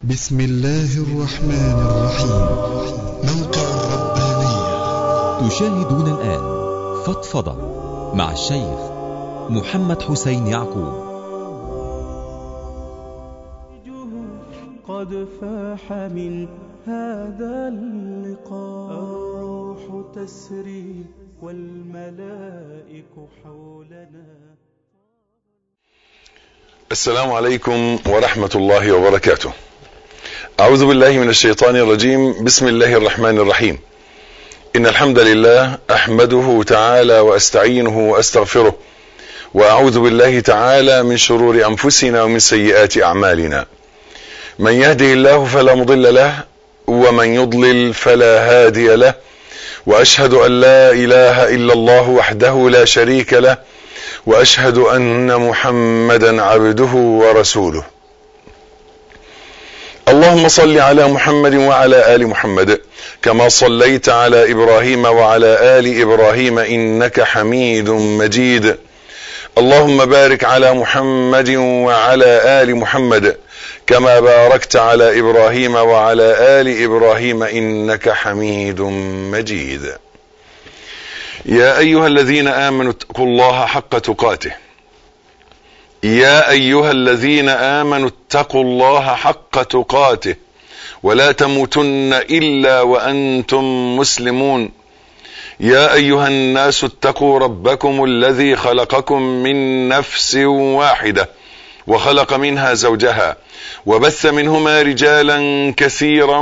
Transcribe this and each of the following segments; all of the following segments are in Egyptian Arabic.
بسم الله الرحمن الرحيم موقع الربانية تشاهدون الآن فضفضة مع الشيخ محمد حسين يعقوب قد فاح من هذا اللقاء الروح تسري والملائك حولنا السلام عليكم ورحمة الله وبركاته أعوذ بالله من الشيطان الرجيم بسم الله الرحمن الرحيم إن الحمد لله أحمده تعالى وأستعينه وأستغفره وأعوذ بالله تعالى من شرور أنفسنا ومن سيئات أعمالنا من يهده الله فلا مضل له ومن يضلل فلا هادي له وأشهد أن لا إله إلا الله وحده لا شريك له واشهد ان محمدا عبده ورسوله اللهم صل على محمد وعلى ال محمد كما صليت على ابراهيم وعلى ال ابراهيم انك حميد مجيد اللهم بارك على محمد وعلى ال محمد كما باركت على ابراهيم وعلى ال ابراهيم انك حميد مجيد يا ايها الذين امنوا اتقوا الله حق تقاته يا ايها الذين امنوا اتقوا الله حق تقاته ولا تموتن الا وانتم مسلمون يا ايها الناس اتقوا ربكم الذي خلقكم من نفس واحده وخلق منها زوجها وبث منهما رجالا كثيرا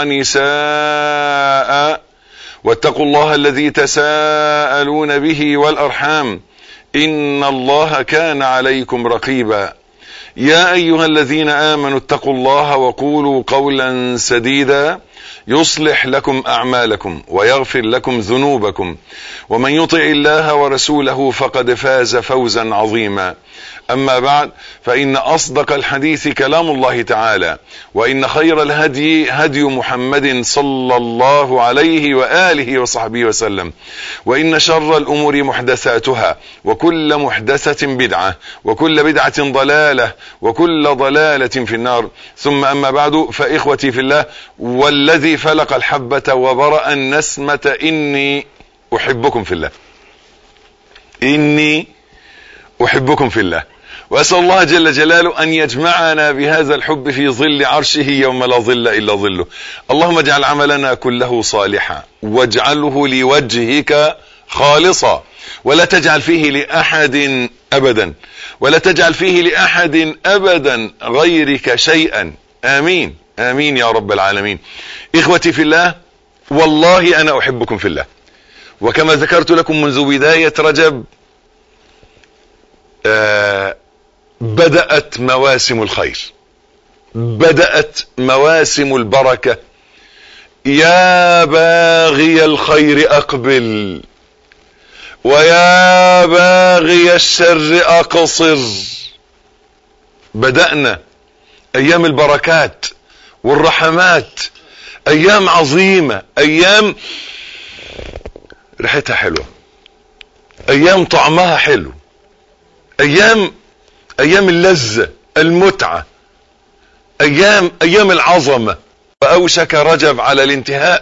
ونساء واتقوا الله الذي تساءلون به والارحام ان الله كان عليكم رقيبا يا ايها الذين امنوا اتقوا الله وقولوا قولا سديدا يصلح لكم اعمالكم ويغفر لكم ذنوبكم ومن يطع الله ورسوله فقد فاز فوزا عظيما اما بعد فان اصدق الحديث كلام الله تعالى وان خير الهدي هدي محمد صلى الله عليه واله وصحبه وسلم وان شر الامور محدثاتها وكل محدثه بدعه وكل بدعه ضلاله وكل ضلاله في النار ثم اما بعد فاخوتي في الله والذي فلق الحبه وبرا النسمه اني احبكم في الله اني احبكم في الله واسال الله جل جلاله ان يجمعنا بهذا الحب في ظل عرشه يوم لا ظل الا ظله اللهم اجعل عملنا كله صالحا واجعله لوجهك خالصا ولا تجعل فيه لاحد ابدا ولا تجعل فيه لاحد ابدا غيرك شيئا امين امين يا رب العالمين اخوتي في الله والله انا احبكم في الله وكما ذكرت لكم منذ بدايه رجب آه بدأت مواسم الخير بدأت مواسم البركة يا باغي الخير أقبل ويا باغي الشر أقصر بدأنا أيام البركات والرحمات أيام عظيمة أيام ريحتها حلوة أيام طعمها حلو أيام ايام اللذة المتعة ايام ايام العظمة واوشك رجب على الانتهاء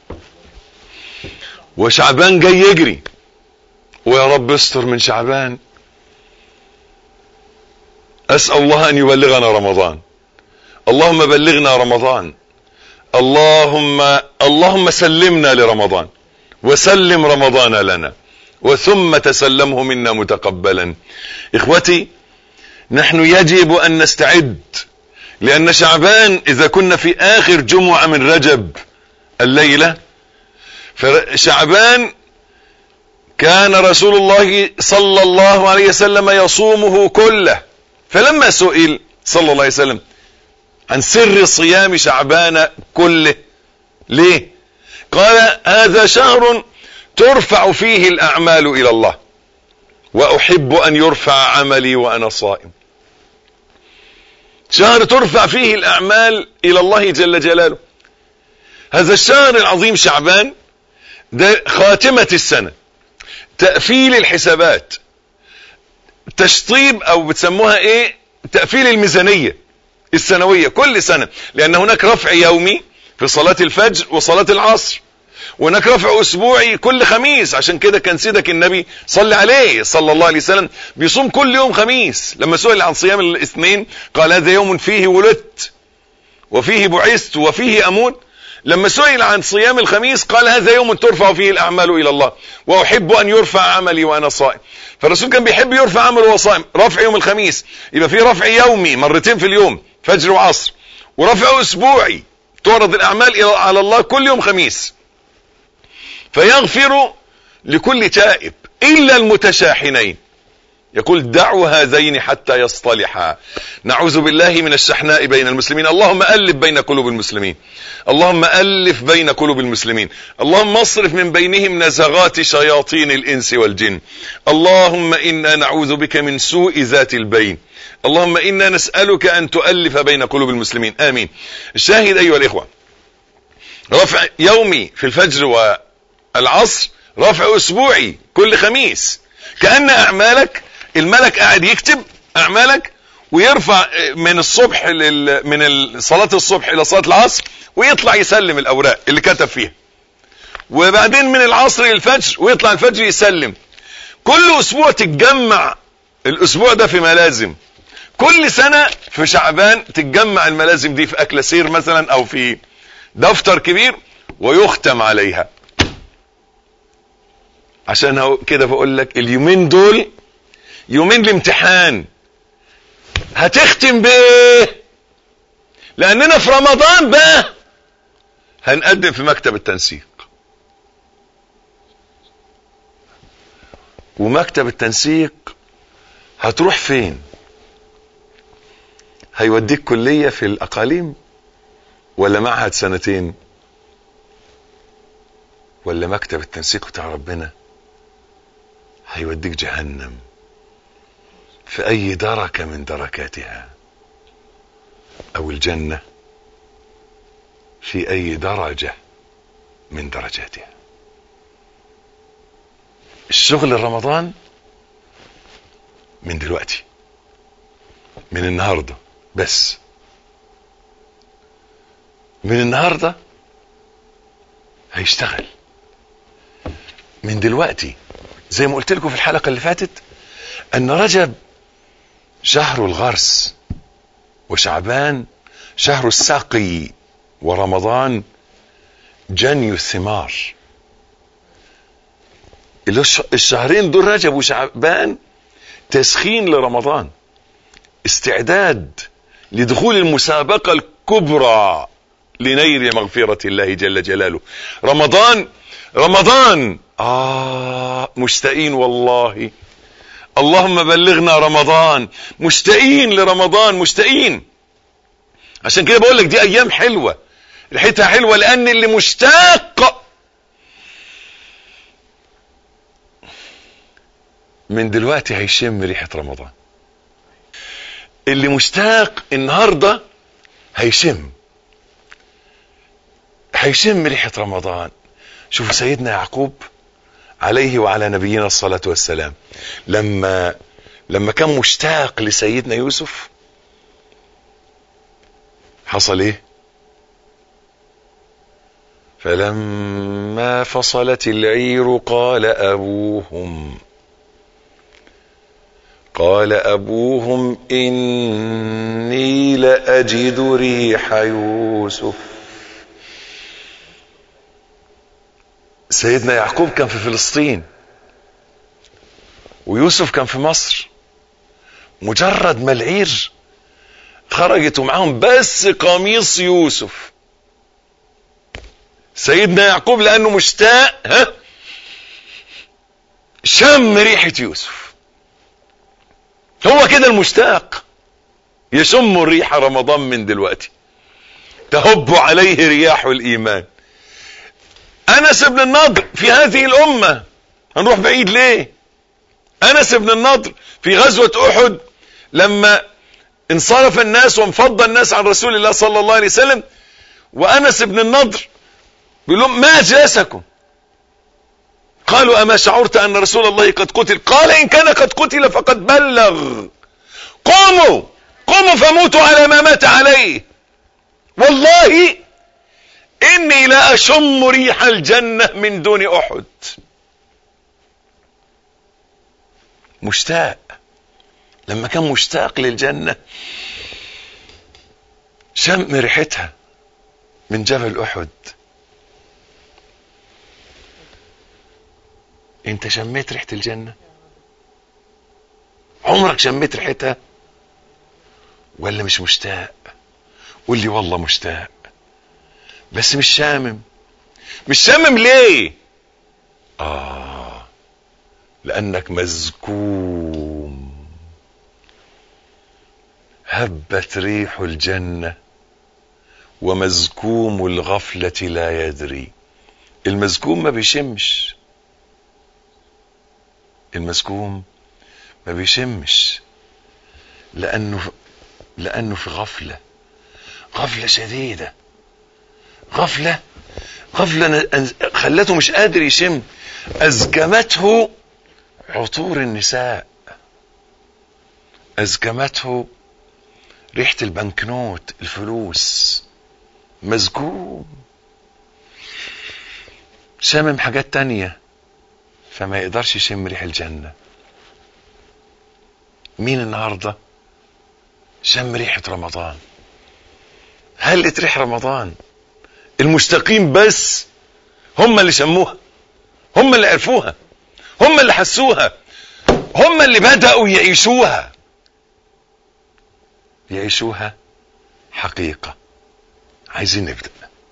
وشعبان جاي يجري ويا رب استر من شعبان اسأل الله ان يبلغنا رمضان اللهم بلغنا رمضان اللهم اللهم سلمنا لرمضان وسلم رمضان لنا وثم تسلمه منا متقبلا اخوتي نحن يجب ان نستعد لان شعبان اذا كنا في اخر جمعة من رجب الليلة فشعبان كان رسول الله صلى الله عليه وسلم يصومه كله فلما سئل صلى الله عليه وسلم عن سر صيام شعبان كله ليه قال هذا شهر ترفع فيه الاعمال الى الله واحب ان يرفع عملي وانا صائم شهر ترفع فيه الاعمال الى الله جل جلاله هذا الشهر العظيم شعبان ده خاتمة السنة تقفيل الحسابات تشطيب او بتسموها ايه تقفيل الميزانية السنوية كل سنة لان هناك رفع يومي في صلاة الفجر وصلاة العصر وهناك رفع اسبوعي كل خميس عشان كده كان سيدك النبي صلى عليه صلى الله عليه وسلم بيصوم كل يوم خميس لما سئل عن صيام الاثنين قال هذا يوم فيه ولدت وفيه بعثت وفيه اموت لما سئل عن صيام الخميس قال هذا يوم ترفع فيه الاعمال الى الله واحب ان يرفع عملي وانا صائم فالرسول كان بيحب يرفع عمله وهو صائم رفع يوم الخميس يبقى في رفع يومي مرتين في اليوم فجر وعصر ورفع اسبوعي تعرض الاعمال على الله كل يوم خميس فيغفر لكل تائب الا المتشاحنين يقول دعوا هذين حتى يصطلحا نعوذ بالله من الشحناء بين المسلمين اللهم ألف بين قلوب المسلمين اللهم ألف بين قلوب المسلمين اللهم اصرف من بينهم نزغات شياطين الإنس والجن اللهم إنا نعوذ بك من سوء ذات البين اللهم إنا نسألك أن تؤلف بين قلوب المسلمين آمين الشاهد أيها الإخوة رفع يومي في الفجر والعصر رفع أسبوعي كل خميس كأن أعمالك الملك قاعد يكتب اعمالك ويرفع من الصبح لل... من صلاة الصبح الى صلاة العصر ويطلع يسلم الاوراق اللي كتب فيها وبعدين من العصر للفجر ويطلع الفجر يسلم كل اسبوع تتجمع الاسبوع ده في ملازم كل سنة في شعبان تتجمع الملازم دي في اكل سير مثلا او في دفتر كبير ويختم عليها عشان كده بقول لك اليومين دول يومين الامتحان هتختم بايه لاننا في رمضان بقى هنقدم في مكتب التنسيق ومكتب التنسيق هتروح فين هيوديك كلية في الاقاليم ولا معهد سنتين ولا مكتب التنسيق بتاع ربنا هيوديك جهنم في اي دركة من دركاتها او الجنة في اي درجة من درجاتها الشغل رمضان من دلوقتي من النهاردة بس من النهاردة هيشتغل من دلوقتي زي ما قلت لكم في الحلقة اللي فاتت ان رجب شهر الغرس وشعبان شهر السقي ورمضان جني الثمار الشهرين دول رجب وشعبان تسخين لرمضان استعداد لدخول المسابقة الكبرى لنيل مغفرة الله جل جلاله رمضان رمضان آه مشتاقين والله اللهم بلغنا رمضان مشتاقين لرمضان مشتاقين عشان كده بقول لك دي ايام حلوه ريحتها حلوه لان اللي مشتاق من دلوقتي هيشم ريحه رمضان اللي مشتاق النهارده هيشم هيشم ريحه رمضان شوفوا سيدنا يعقوب عليه وعلى نبينا الصلاة والسلام لما لما كان مشتاق لسيدنا يوسف حصل ايه فلما فصلت العير قال ابوهم قال ابوهم اني لاجد ريح يوسف سيدنا يعقوب كان في فلسطين ويوسف كان في مصر مجرد ما العير خرجت ومعاهم بس قميص يوسف سيدنا يعقوب لانه مشتاق ها شم ريحة يوسف هو كده المشتاق يشم الريح رمضان من دلوقتي تهب عليه رياح الايمان انس بن النضر في هذه الامة هنروح بعيد ليه انس بن النضر في غزوة احد لما انصرف الناس وانفض الناس عن رسول الله صلى الله عليه وسلم وانس بن النضر بيقول لهم ما جلسكم قالوا اما شعرت ان رسول الله قد قتل قال ان كان قد قتل فقد بلغ قوموا قوموا فموتوا على ما مات عليه والله اني لا اشم ريح الجنة من دون احد مشتاق لما كان مشتاق للجنة شم ريحتها من جبل احد انت شميت ريحة الجنة عمرك شميت ريحتها ولا مش مشتاق قول لي والله مشتاق بس مش شامم مش شامم ليه اه لانك مزكوم هبت ريح الجنة ومزكوم الغفلة لا يدري المزكوم ما بيشمش المزكوم ما بيشمش لانه لانه في غفلة غفلة شديدة غفلة غفلة خلته مش قادر يشم ازكمته عطور النساء ازكمته ريحة البنكنوت الفلوس مزكوم شامم حاجات تانية فما يقدرش يشم ريح الجنة مين النهاردة شم ريحة رمضان هلت ريح رمضان المشتاقين بس هم اللي شموها هم اللي عرفوها هم اللي حسوها هم اللي بدأوا يعيشوها يعيشوها حقيقة عايزين نبدأ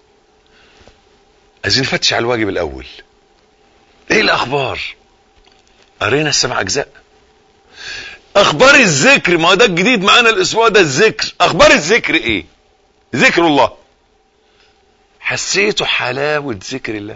عايزين نفتش على الواجب الأول ايه الأخبار قرينا السبع أجزاء أخبار الذكر ما ده الجديد معانا الأسبوع ده الذكر أخبار الذكر إيه ذكر الله حسيتوا حلاوة ذكر الله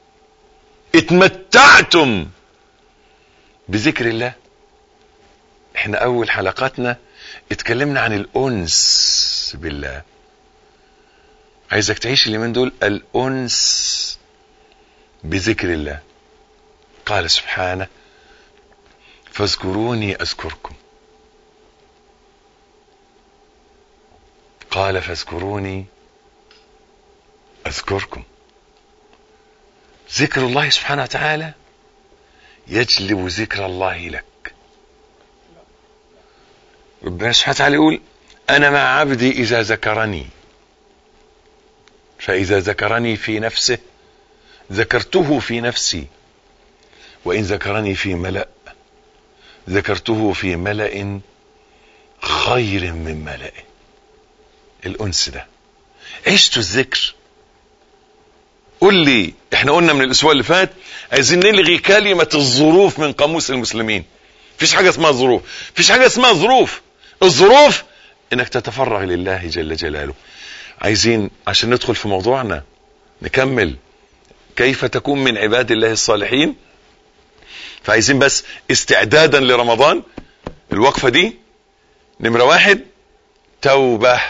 اتمتعتم بذكر الله احنا اول حلقاتنا اتكلمنا عن الانس بالله عايزك تعيش اليومين دول الانس بذكر الله قال سبحانه فاذكروني اذكركم قال فاذكروني اذكركم ذكر الله سبحانه وتعالى يجلب ذكر الله لك ربنا سبحانه وتعالى يقول انا مع عبدي اذا ذكرني فاذا ذكرني في نفسه ذكرته في نفسي وان ذكرني في ملأ ذكرته في ملأ خير من ملئه الانس ده عشت الذكر قول لي احنا قلنا من الاسبوع اللي فات عايزين نلغي كلمة الظروف من قاموس المسلمين مفيش حاجة اسمها ظروف مفيش حاجة اسمها ظروف الظروف انك تتفرغ لله جل جلاله عايزين عشان ندخل في موضوعنا نكمل كيف تكون من عباد الله الصالحين فعايزين بس استعدادا لرمضان الوقفة دي نمرة واحد توبة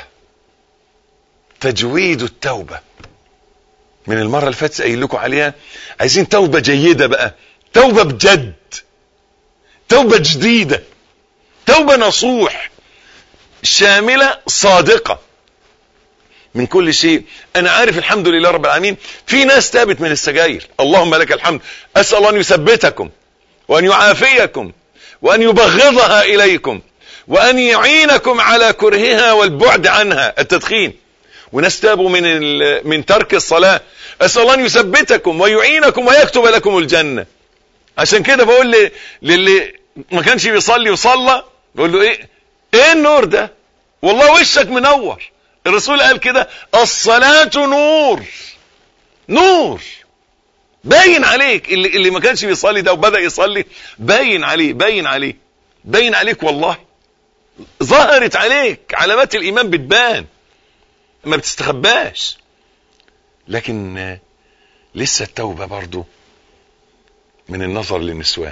تجويد التوبة من المرة اللي فاتت قايل لكم عليها عايزين توبة جيدة بقى توبة بجد توبة جديدة توبة نصوح شاملة صادقة من كل شيء انا عارف الحمد لله رب العالمين في ناس تابت من السجاير اللهم لك الحمد اسأل ان يثبتكم وان يعافيكم وان يبغضها اليكم وان يعينكم على كرهها والبعد عنها التدخين وناس تابوا من من ترك الصلاة اسأل الله ان يثبتكم ويعينكم ويكتب لكم الجنة عشان كده بقول للي ما كانش بيصلي وصلى بقول له ايه ايه النور ده والله وشك منور الرسول قال كده الصلاة نور نور باين عليك اللي, اللي ما كانش بيصلي ده وبدأ يصلي باين عليه باين عليه باين عليك والله ظهرت عليك علامات الايمان بتبان ما بتستخباش لكن لسه التوبة برضو من النظر للنسوان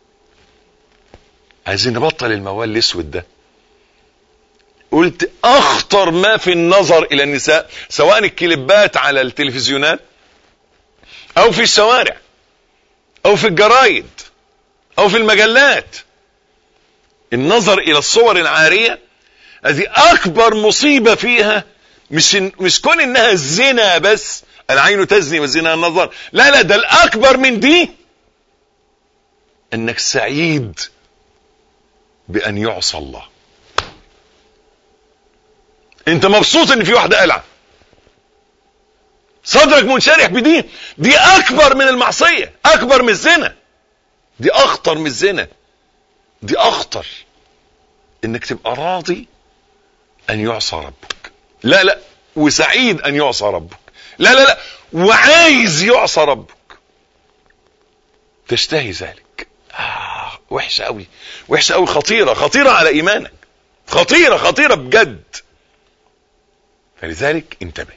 عايزين نبطل الموال الاسود ده قلت اخطر ما في النظر الى النساء سواء الكليبات على التلفزيونات او في الشوارع او في الجرايد او في المجلات النظر الى الصور العارية هذه اكبر مصيبة فيها مش مش كون انها الزنا بس العين تزني والزنا النظر لا لا ده الاكبر من دي انك سعيد بان يعصى الله انت مبسوط ان في واحدة قلعة صدرك منشرح بدي دي اكبر من المعصية اكبر من الزنا دي اخطر من الزنا دي اخطر انك تبقى راضي ان يعصى ربك لا لا وسعيد ان يعصى ربك لا لا لا وعايز يعصى ربك تشتهي ذلك آه وحشة قوي وحشة قوي خطيرة خطيرة على ايمانك خطيرة خطيرة بجد فلذلك انتبه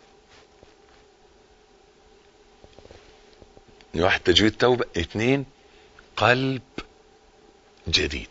واحد تجويد توبة اثنين قلب جديد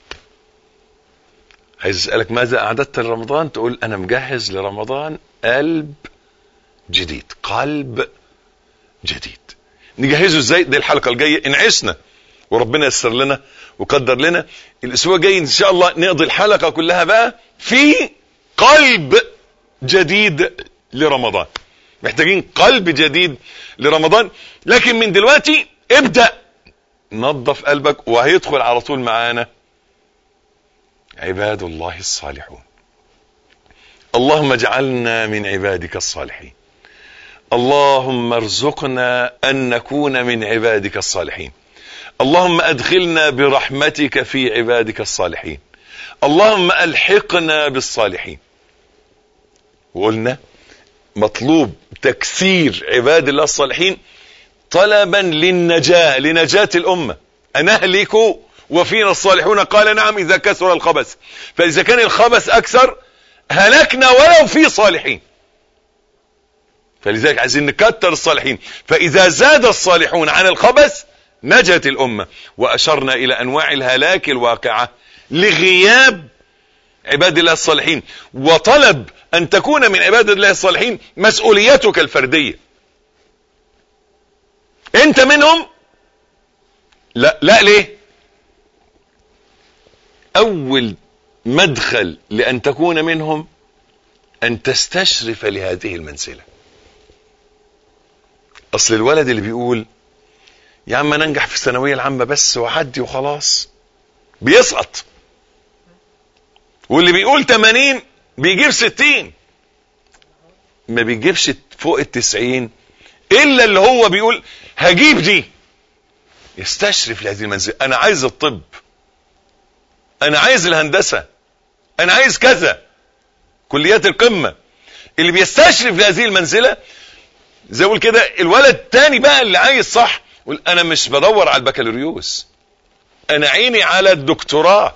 عايز اسألك ماذا اعددت لرمضان تقول انا مجهز لرمضان قلب جديد قلب جديد نجهزه ازاي دي الحلقة الجاية ان عشنا وربنا يسر لنا وقدر لنا الاسبوع الجاي ان شاء الله نقضي الحلقة كلها بقى في قلب جديد لرمضان محتاجين قلب جديد لرمضان لكن من دلوقتي ابدأ نظف قلبك وهيدخل على طول معانا عباد الله الصالحون اللهم اجعلنا من عبادك الصالحين اللهم ارزقنا ان نكون من عبادك الصالحين اللهم ادخلنا برحمتك في عبادك الصالحين اللهم الحقنا بالصالحين وقلنا مطلوب تكثير عباد الله الصالحين طلبا للنجاة لنجاة الأمة أنهلك وفينا الصالحون قال نعم إذا كثر الخبث فإذا كان الخبث أكثر هلكنا ولو في صالحين فلذلك عايزين نكتر الصالحين فإذا زاد الصالحون عن الخبث نجت الأمة وأشرنا إلى أنواع الهلاك الواقعة لغياب عباد الله الصالحين وطلب أن تكون من عباد الله الصالحين مسؤوليتك الفردية انت منهم لا لا ليه اول مدخل لان تكون منهم ان تستشرف لهذه المنزلة اصل الولد اللي بيقول يا عم انا انجح في الثانوية العامة بس وعدي وخلاص بيسقط واللي بيقول 80 بيجيب 60 ما بيجيبش فوق التسعين الا اللي هو بيقول هجيب دي يستشرف لهذه المنزلة انا عايز الطب انا عايز الهندسة انا عايز كذا كليات القمة اللي بيستشرف لهذه المنزلة زي اقول كده الولد التاني بقى اللي عايز صح يقول انا مش بدور على البكالوريوس انا عيني على الدكتوراه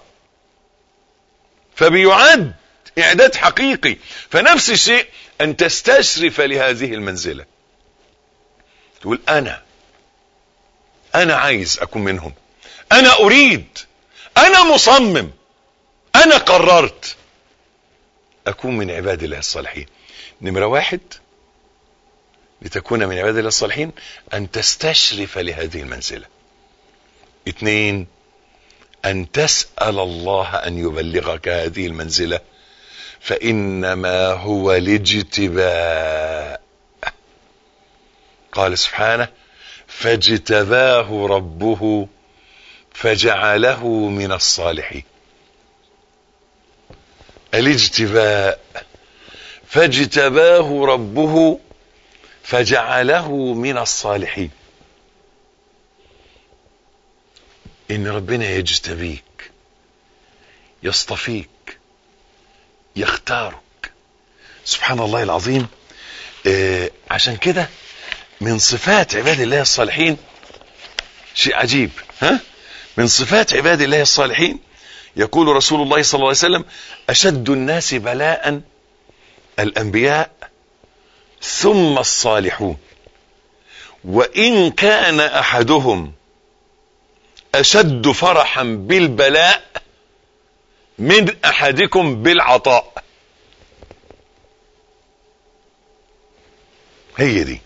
فبيعد اعداد حقيقي فنفس الشيء ان تستشرف لهذه المنزله تقول انا انا عايز اكون منهم انا اريد انا مصمم انا قررت اكون من عباد الله الصالحين نمرة واحد لتكون من عباد الله الصالحين ان تستشرف لهذه المنزلة اثنين ان تسأل الله ان يبلغك هذه المنزلة فانما هو الاجتباء قال سبحانه فاجتباه ربه فجعله من الصالحين الاجتباء فاجتباه ربه فجعله من الصالحين ان ربنا يجتبيك يصطفيك يختارك سبحان الله العظيم آه عشان كده من صفات عباد الله الصالحين شيء عجيب ها من صفات عباد الله الصالحين يقول رسول الله صلى الله عليه وسلم أشد الناس بلاء الأنبياء ثم الصالحون وإن كان أحدهم أشد فرحا بالبلاء من أحدكم بالعطاء هي دي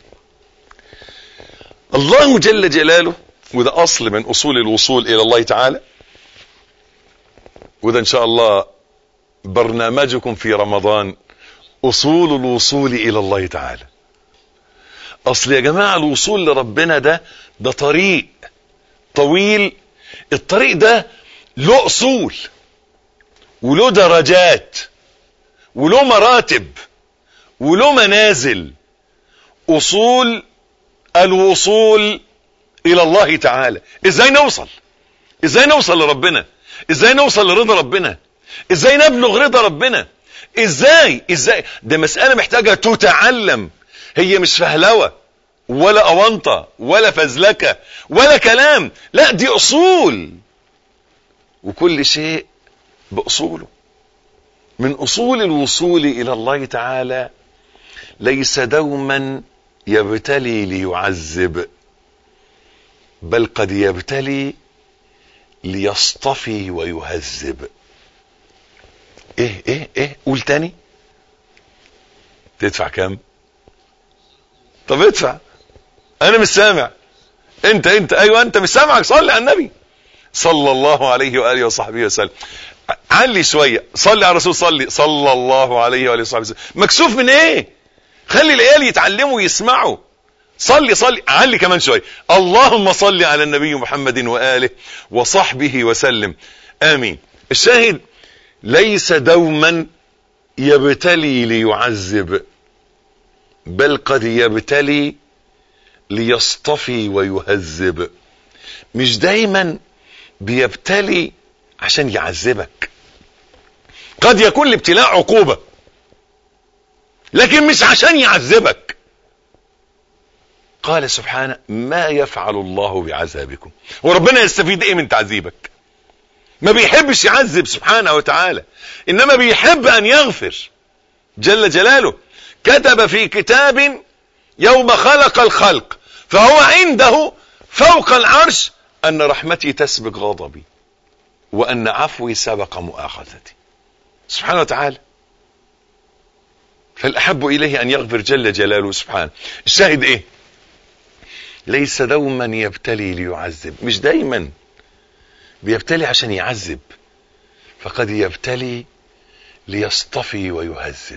الله جل جلاله وده أصل من أصول الوصول إلى الله تعالى وده إن شاء الله برنامجكم في رمضان اصول الوصول الى الله تعالى اصل يا جماعة الوصول لربنا ده ده طريق طويل الطريق ده له اصول وله درجات وله مراتب وله منازل اصول الوصول الى الله تعالى ازاي نوصل ازاي نوصل لربنا ازاي نوصل لرضا ربنا ازاي نبلغ رضا ربنا ازاي ازاي ده مسألة محتاجة تتعلم هي مش فهلوة ولا اونطة ولا فزلكة ولا كلام لا دي اصول وكل شيء باصوله من اصول الوصول الى الله تعالى ليس دوما يبتلي ليعذب بل قد يبتلي ليصطفي ويهذب ايه ايه ايه قول تاني تدفع كام طب ادفع انا مش سامع انت انت ايوه انت مش سامعك صلي على النبي صلى الله عليه واله وصحبه وسلم علي شويه صلي على الرسول صلي صلى الله عليه واله وصحبه وسلم مكسوف من ايه خلي العيال يتعلموا ويسمعوا صلي صلي علي كمان شويه اللهم صل على النبي محمد واله وصحبه وسلم امين الشاهد ليس دوما يبتلي ليعذب بل قد يبتلي ليصطفي ويهذب مش دايما بيبتلي عشان يعذبك قد يكون الابتلاء عقوبة لكن مش عشان يعذبك قال سبحانه ما يفعل الله بعذابكم وربنا يستفيد ايه من تعذيبك ما بيحبش يعذب سبحانه وتعالى انما بيحب ان يغفر جل جلاله كتب في كتاب يوم خلق الخلق فهو عنده فوق العرش ان رحمتي تسبق غضبي وان عفوي سبق مؤاخذتي سبحانه وتعالى فالاحب اليه ان يغفر جل جلاله سبحانه الشاهد ايه ليس دوما يبتلي ليعذب مش دايما بيبتلي عشان يعذب فقد يبتلي ليصطفي ويهذب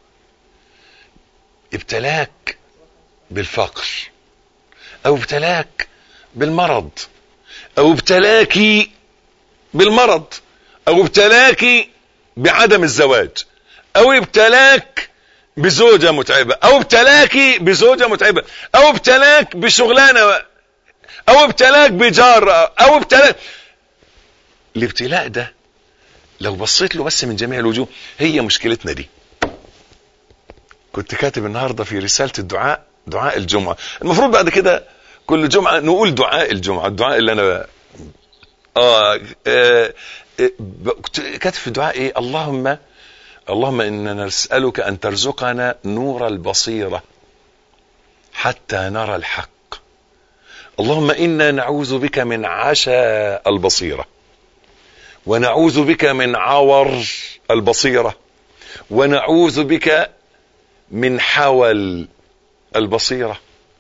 ابتلاك بالفقر او ابتلاك بالمرض او ابتلاك بالمرض او ابتلاك بعدم الزواج او ابتلاك بزوجة متعبة او ابتلاك بزوجة متعبة او ابتلاك بشغلانة او ابتلاك بجار او ابتلاك الابتلاء ده لو بصيت له بس من جميع الوجوه هي مشكلتنا دي كنت كاتب النهاردة في رسالة الدعاء دعاء الجمعة المفروض بعد كده كل جمعة نقول دعاء الجمعة الدعاء اللي انا آه, آه, آه كنت كاتب في الدعاء ايه اللهم اللهم إنا نسألك أن ترزقنا نور البصيرة حتى نرى الحق اللهم إنا نعوذ بك من عشا البصيرة ونعوذ بك من عور البصيرة ونعوذ بك من حول البصيرة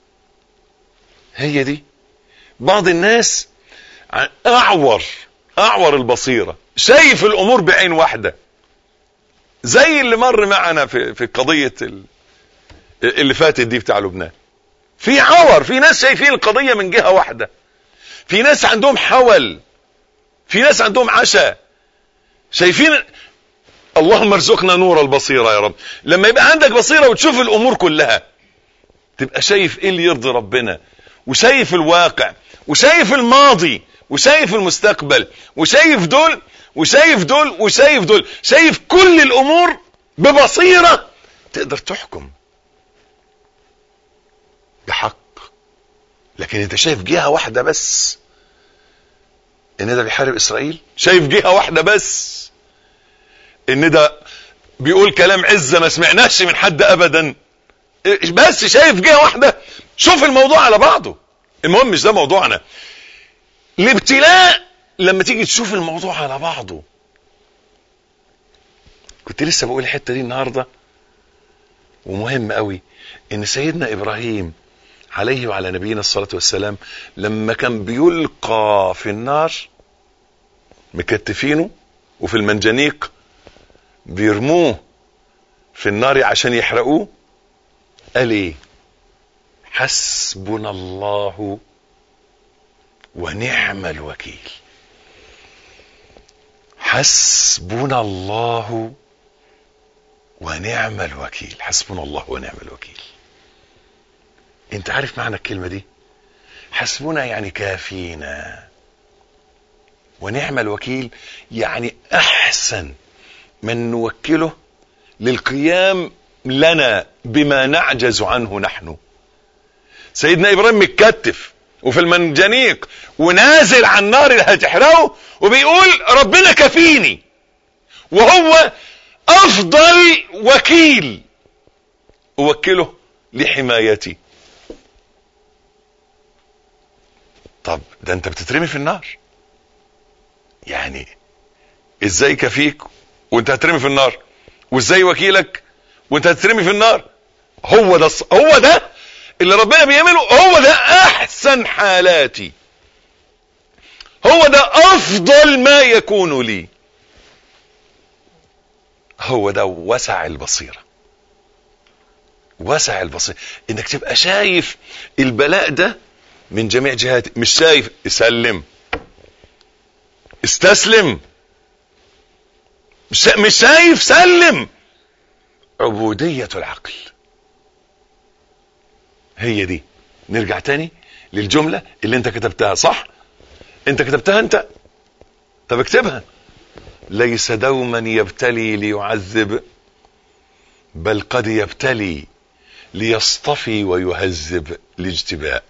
هي دي بعض الناس أعور أعور البصيرة شايف الأمور بعين واحدة زي اللي مر معنا في في قضية اللي فاتت دي بتاع لبنان في عور في ناس شايفين القضية من جهة واحدة في ناس عندهم حول في ناس عندهم عشاء شايفين اللهم ارزقنا نور البصيرة يا رب لما يبقى عندك بصيرة وتشوف الامور كلها تبقى شايف ايه اللي يرضي ربنا وشايف الواقع وشايف الماضي وشايف المستقبل وشايف دول وشايف دول وشايف دول شايف كل الامور ببصيرة تقدر تحكم بحق لكن انت شايف جهة واحدة بس ان ده بيحارب اسرائيل شايف جهة واحدة بس ان ده بيقول كلام عزة ما سمعناش من حد ابدا بس شايف جهة واحدة شوف الموضوع على بعضه المهم مش ده موضوعنا الابتلاء لما تيجي تشوف الموضوع على بعضه كنت لسه بقول الحتة دي النهاردة ومهم قوي ان سيدنا ابراهيم عليه وعلى نبينا الصلاة والسلام لما كان بيلقى في النار مكتفينه وفي المنجنيق بيرموه في النار عشان يحرقوه قال ايه حسبنا الله ونعم الوكيل حسبنا الله ونعم الوكيل حسبنا الله ونعم الوكيل انت عارف معنى الكلمة دي حسبنا يعني كافينا ونعم الوكيل يعني احسن من نوكله للقيام لنا بما نعجز عنه نحن سيدنا ابراهيم متكتف وفي المنجنيق ونازل على النار اللي هتحرقه وبيقول ربنا كفيني وهو افضل وكيل اوكله لحمايتي طب ده انت بتترمي في النار يعني ازاي كفيك وانت هترمي في النار وازاي وكيلك وانت هترمي في النار هو ده هو ده اللي ربنا بيعمله هو ده احسن حالاتي هو ده افضل ما يكون لي هو ده وسع البصيرة وسع البصيرة انك تبقى شايف البلاء ده من جميع جهات مش شايف سلم استسلم مش مش شايف سلم عبودية العقل هي دي نرجع تاني للجملة اللي انت كتبتها صح انت كتبتها انت طب اكتبها ليس دوما يبتلي ليعذب بل قد يبتلي ليصطفي ويهذب لاجتباء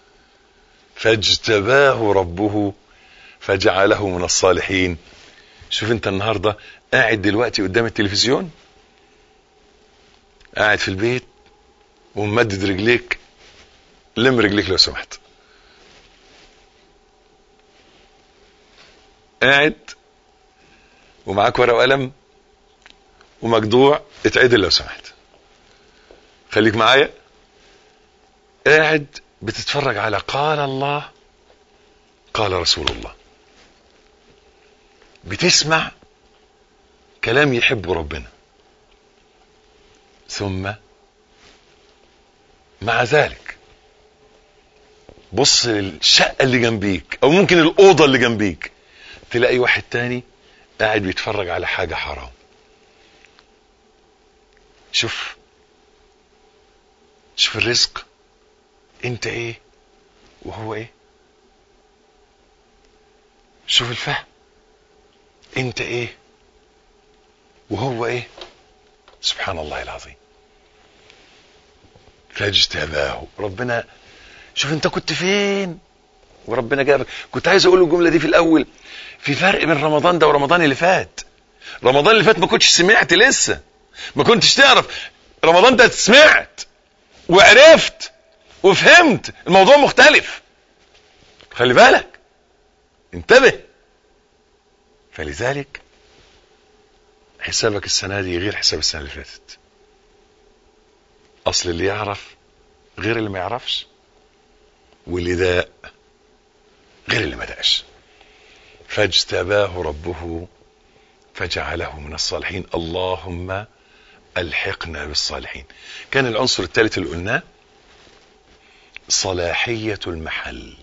فاجتباه ربه فجعله من الصالحين شوف انت النهاردة قاعد دلوقتي قدام التلفزيون قاعد في البيت وممدد رجليك لم رجليك لو سمحت قاعد ومعاك ورقه وقلم ومجدوع اتعدل لو سمحت خليك معايا قاعد بتتفرج على قال الله قال رسول الله بتسمع كلام يحبه ربنا ثم مع ذلك بص للشقة اللي جنبيك او ممكن الأوضة اللي جنبيك تلاقي واحد تاني قاعد بيتفرج على حاجة حرام شوف شوف الرزق انت ايه وهو ايه شوف الفهم انت ايه وهو ايه سبحان الله العظيم فاجتباه ربنا شوف انت كنت فين وربنا جابك كنت عايز اقول الجمله دي في الاول في فرق بين رمضان ده ورمضان اللي فات رمضان اللي فات ما كنتش سمعت لسه ما كنتش تعرف رمضان ده سمعت وعرفت وفهمت الموضوع مختلف خلي بالك انتبه فلذلك حسابك السنة دي غير حساب السنة اللي فاتت اصل اللي يعرف غير اللي ما يعرفش واللي داء غير اللي ما داش فاجتباه ربه فجعله من الصالحين اللهم الحقنا بالصالحين كان العنصر الثالث اللي قلناه صلاحية المحل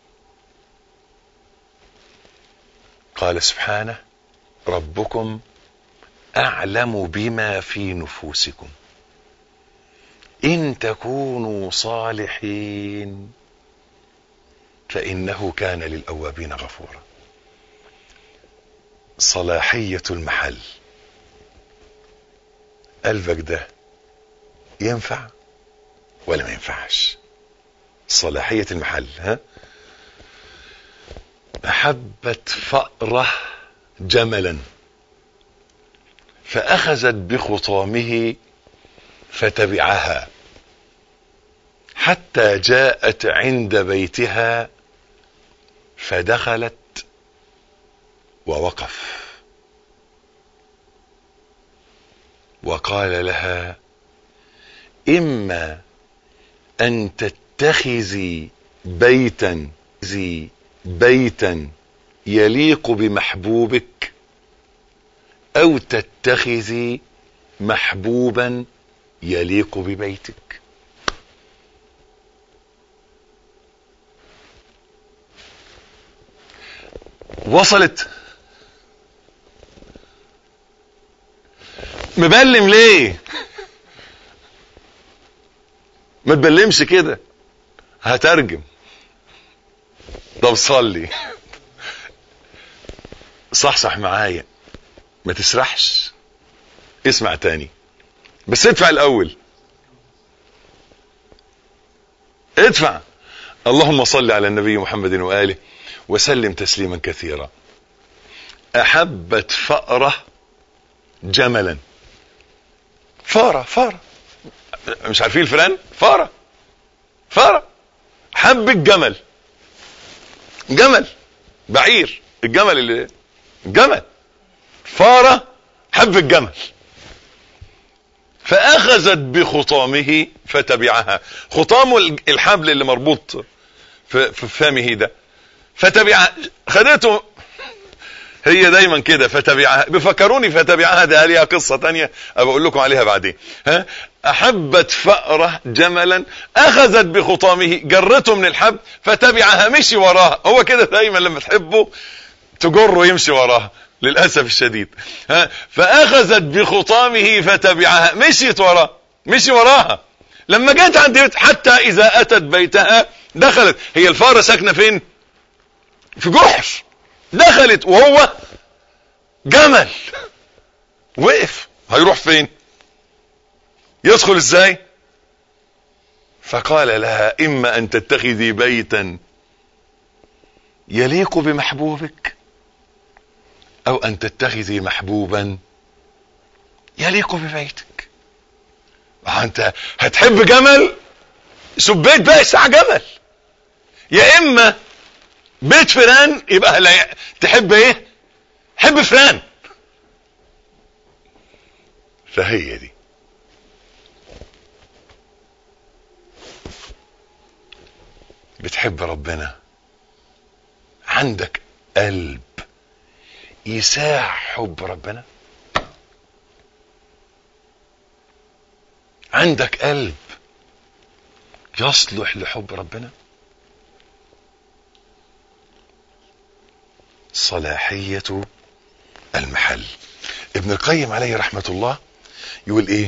قال سبحانه ربكم أعلم بما في نفوسكم إن تكونوا صالحين فإنه كان للأوابين غفورا صلاحية المحل قلبك ده ينفع ولا ما ينفعش صلاحية المحل ها أحبت فأرة جملا فأخذت بخطامه فتبعها حتى جاءت عند بيتها فدخلت ووقف وقال لها إما أن تتخذي بيتا زي بيتا يليق بمحبوبك او تتخذي محبوبا يليق ببيتك وصلت مبلم ليه ما تبلمش كده هترجم طب صلي صحصح معايا ما تسرحش اسمع تاني بس ادفع الاول ادفع اللهم صل على النبي محمد واله وسلم تسليما كثيرا احبت فأرة جملا فارة فارة مش عارفين الفئران فارة فارة حب الجمل جمل بعير الجمل اللي جمل فارة حب الجمل فاخذت بخطامه فتبعها خطام الحبل اللي مربوط في في فمه ده فتبعها خدته هي دايما كده فتبعها بفكروني فتبعها ده ليها قصة تانية اقول لكم عليها بعدين ها احبت فأرة جملا اخذت بخطامه جرته من الحبل فتبعها مشي وراها هو كده دايما لما تحبه تجره يمشي وراها للأسف الشديد ها فأخذت بخطامه فتبعها مشيت وراها مشي وراها لما جت عند بيت حتى إذا أتت بيتها دخلت هي الفارة ساكنة فين في جحر دخلت وهو جمل وقف هيروح فين يدخل ازاي فقال لها اما ان تتخذي بيتا يليق بمحبوبك او ان تتخذي محبوبا يليق ببيتك انت هتحب جمل شوف بيت بقى الساعة جمل يا اما بيت فيران يبقى لا تحب ايه حب فيران فهي دي بتحب ربنا عندك قلب يساع حب ربنا عندك قلب يصلح لحب ربنا صلاحية المحل ابن القيم عليه رحمة الله يقول ايه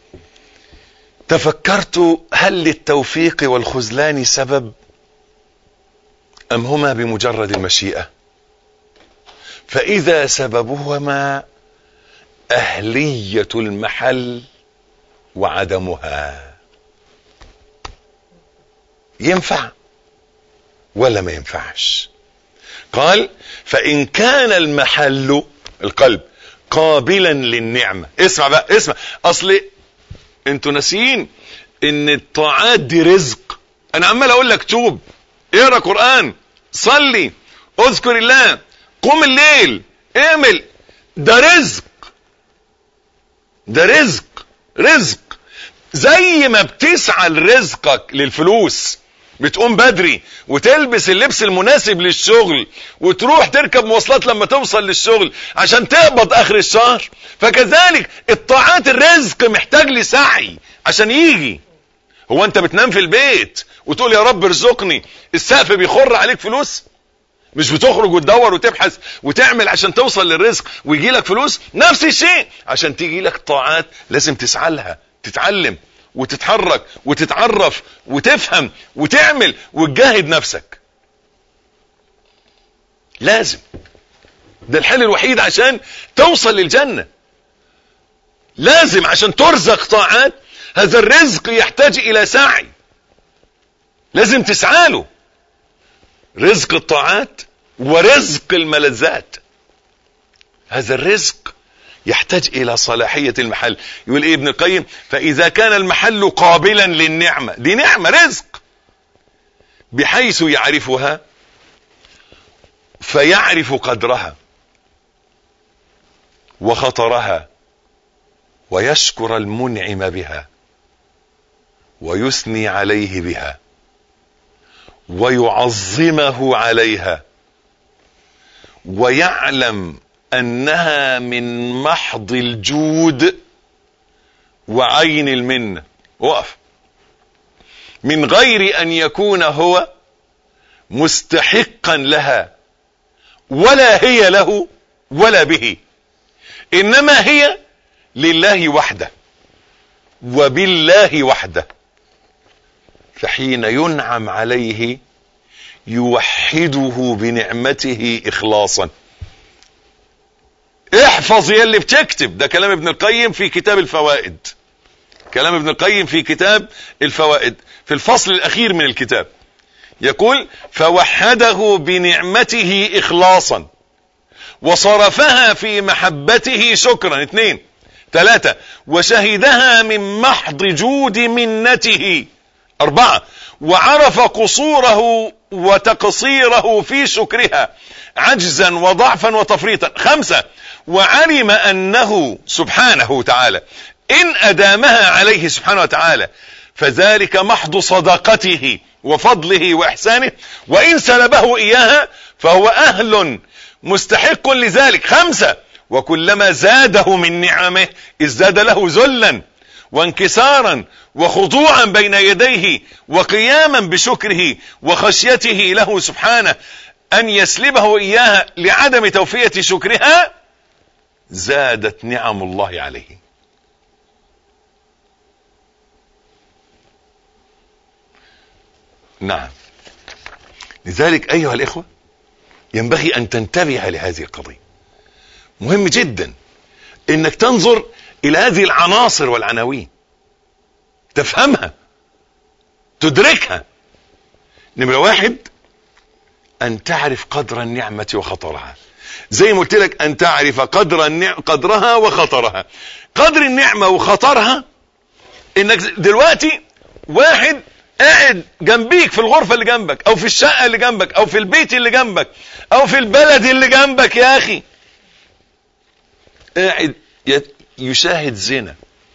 تفكرت هل للتوفيق والخذلان سبب ام هما بمجرد المشيئة فاذا سببهما اهلية المحل وعدمها ينفع ولا ما ينفعش قال فان كان المحل القلب قابلا للنعمة اسمع بقى اسمع اصل انتوا ناسيين ان الطاعات دي رزق انا عمال اقول لك توب اقرا قرآن صلي اذكر الله قم الليل اعمل ده رزق ده رزق رزق زي ما بتسعى لرزقك للفلوس بتقوم بدري وتلبس اللبس المناسب للشغل وتروح تركب مواصلات لما توصل للشغل عشان تقبض اخر الشهر فكذلك الطاعات الرزق محتاج لسعي عشان يجي هو انت بتنام في البيت وتقول يا رب ارزقني السقف بيخر عليك فلوس مش بتخرج وتدور وتبحث وتعمل عشان توصل للرزق ويجي لك فلوس نفس الشيء عشان تيجي لك طاعات لازم تسعى لها تتعلم وتتحرك وتتعرف وتفهم وتعمل وتجاهد نفسك لازم ده الحل الوحيد عشان توصل للجنة لازم عشان ترزق طاعات هذا الرزق يحتاج الى سعي لازم تسعى له رزق الطاعات ورزق الملذات هذا الرزق يحتاج الى صلاحية المحل يقول ايه ابن القيم فاذا كان المحل قابلا للنعمة دي نعمة رزق بحيث يعرفها فيعرف قدرها وخطرها ويشكر المنعم بها ويثني عليه بها ويعظمه عليها ويعلم انها من محض الجود وعين المنة وقف من غير ان يكون هو مستحقا لها ولا هي له ولا به انما هي لله وحده وبالله وحده فحين ينعم عليه يوحده بنعمته اخلاصا احفظ يا اللي بتكتب ده كلام ابن القيم في كتاب الفوائد كلام ابن القيم في كتاب الفوائد في الفصل الاخير من الكتاب يقول فوحده بنعمته اخلاصا وصرفها في محبته شكرا اثنين ثلاثة وشهدها من محض جود منته اربعة وعرف قصوره وتقصيره في شكرها عجزا وضعفا وتفريطا خمسة وعلم انه سبحانه تعالى ان ادامها عليه سبحانه وتعالى فذلك محض صداقته وفضله واحسانه وان سلبه اياها فهو اهل مستحق لذلك خمسة وكلما زاده من نعمه ازداد له ذلا وانكسارا وخضوعا بين يديه وقياما بشكره وخشيته له سبحانه ان يسلبه اياها لعدم توفية شكرها زادت نعم الله عليه نعم لذلك ايها الاخوة ينبغي ان تنتبه لهذه القضية مهم جدا انك تنظر الى هذه العناصر والعناوين تفهمها تدركها نمرة واحد ان تعرف قدر النعمة وخطرها زي ما قلت لك ان تعرف قدر النع... قدرها وخطرها قدر النعمة وخطرها انك دلوقتي واحد قاعد جنبيك في الغرفة اللي جنبك او في الشقة اللي جنبك او في البيت اللي جنبك او في البلد اللي جنبك يا اخي قاعد يشاهد زنا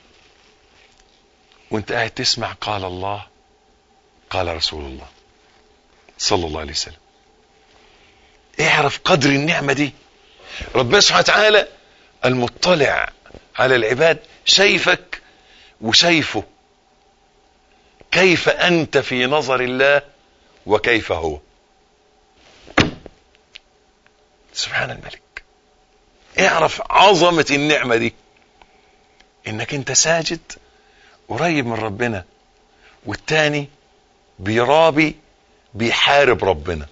وانت قاعد تسمع قال الله قال رسول الله صلى الله عليه وسلم اعرف قدر النعمة دي ربنا سبحانه وتعالى المطلع على العباد شايفك وشايفه كيف انت في نظر الله وكيف هو سبحان الملك اعرف عظمة النعمة دي انك انت ساجد قريب من ربنا والتاني بيرابي بيحارب ربنا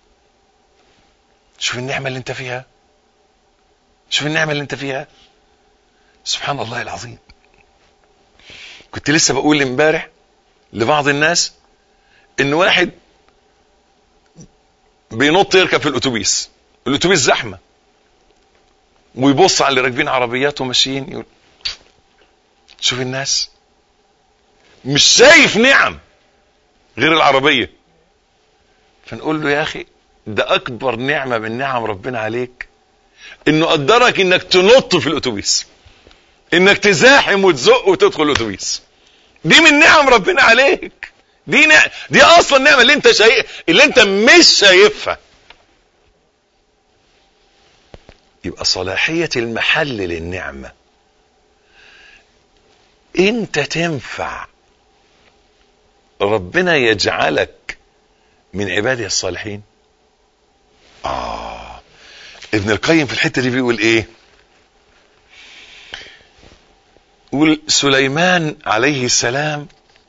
شوف النعمة اللي انت فيها شوف النعمة اللي انت فيها سبحان الله العظيم كنت لسه بقول امبارح لبعض الناس ان واحد بينط يركب في الاتوبيس الاتوبيس زحمه ويبص على اللي راكبين عربيات وماشيين يقول شوف الناس مش شايف نعم غير العربيه فنقول له يا اخي ده اكبر نعمه من نعم ربنا عليك انه قدرك انك تنط في الاتوبيس انك تزاحم وتزق وتدخل الاتوبيس دي من نعم ربنا عليك دي نع... دي اصلا النعمه اللي انت شايف اللي انت مش شايفها يبقى صلاحيه المحل للنعمه انت تنفع ربنا يجعلك من عباده الصالحين اه ابن القيم في الحته دي بيقول ايه يقول سليمان عليه السلام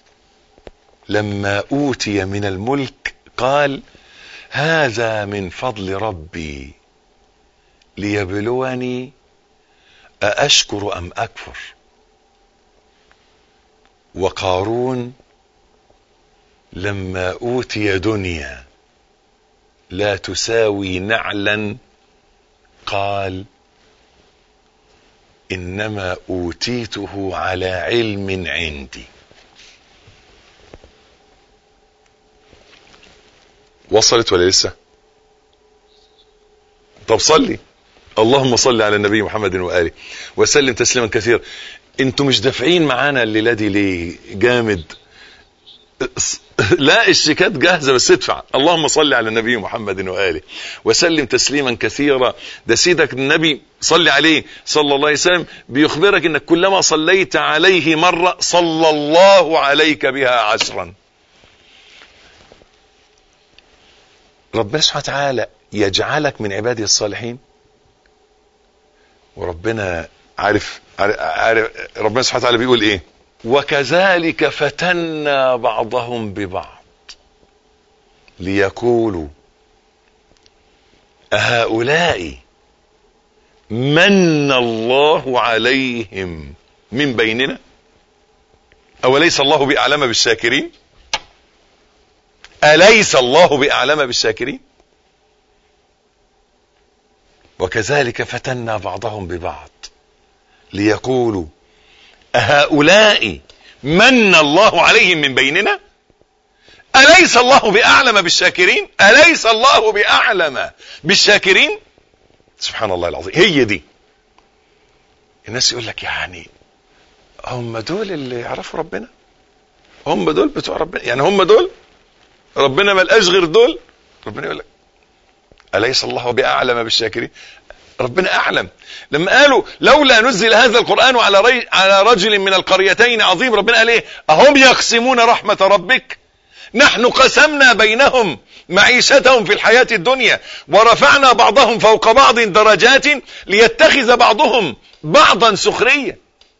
لما اوتي من الملك قال هذا من فضل ربي ليبلوني أأشكر أم أكفر وقارون لما أوتي دنيا لا تساوي نعلا قال إنما أوتيته على علم عندي وصلت ولا لسه طب صلي اللهم صل على النبي محمد وآله وسلم تسليما كثيرا انتوا مش دافعين معانا الليلة دي ليه جامد لا الشيكات جاهزة بس ادفع اللهم صل على النبي محمد وآله وسلم تسليما كثيرا ده سيدك النبي صل عليه صلى الله عليه وسلم بيخبرك انك كلما صليت عليه مرة صلى الله عليك بها عشرا ربنا سبحانه وتعالى يجعلك من عباده الصالحين وربنا عارف, عارف, عارف ربنا سبحانه وتعالى بيقول ايه وكذلك فتنا بعضهم ببعض ليقولوا أهؤلاء من الله عليهم من بيننا أوليس الله بأعلم بالشاكرين أليس الله بأعلم بالشاكرين وكذلك فتنا بعضهم ببعض ليقولوا أهؤلاء من الله عليهم من بيننا أليس الله بأعلم بالشاكرين أليس الله بأعلم بالشاكرين سبحان الله العظيم هي دي الناس يقول لك يعني هم دول اللي يعرفوا ربنا هم دول بتوع ربنا يعني هم دول ربنا ما لقاش غير دول ربنا يقول لك أليس الله بأعلم بالشاكرين ربنا أعلم لما قالوا لولا نزل هذا القرآن على ري... على رجل من القريتين عظيم ربنا قال ايه أهم يقسمون رحمة ربك نحن قسمنا بينهم معيشتهم في الحياة الدنيا ورفعنا بعضهم فوق بعض درجات ليتخذ بعضهم بعضا سخريا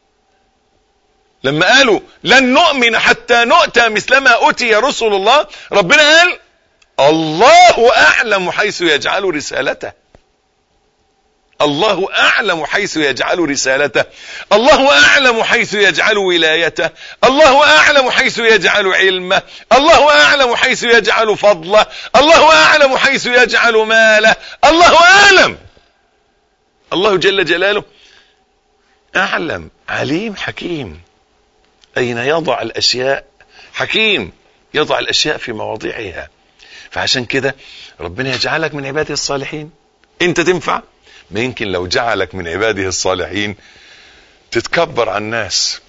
لما قالوا لن نؤمن حتى نؤتى مثلما أوتي رسل الله ربنا قال الله أعلم حيث يجعل رسالته الله أعلم حيث يجعل رسالته الله أعلم حيث يجعل ولايته الله أعلم حيث يجعل علمه الله أعلم حيث يجعل فضله الله أعلم حيث يجعل ماله الله أعلم الله جل جلاله أعلم عليم حكيم أين يضع الأشياء حكيم يضع الأشياء في مواضعها فعشان كده ربنا يجعلك من عباده الصالحين انت تنفع ما يمكن لو جعلك من عباده الصالحين تتكبر على الناس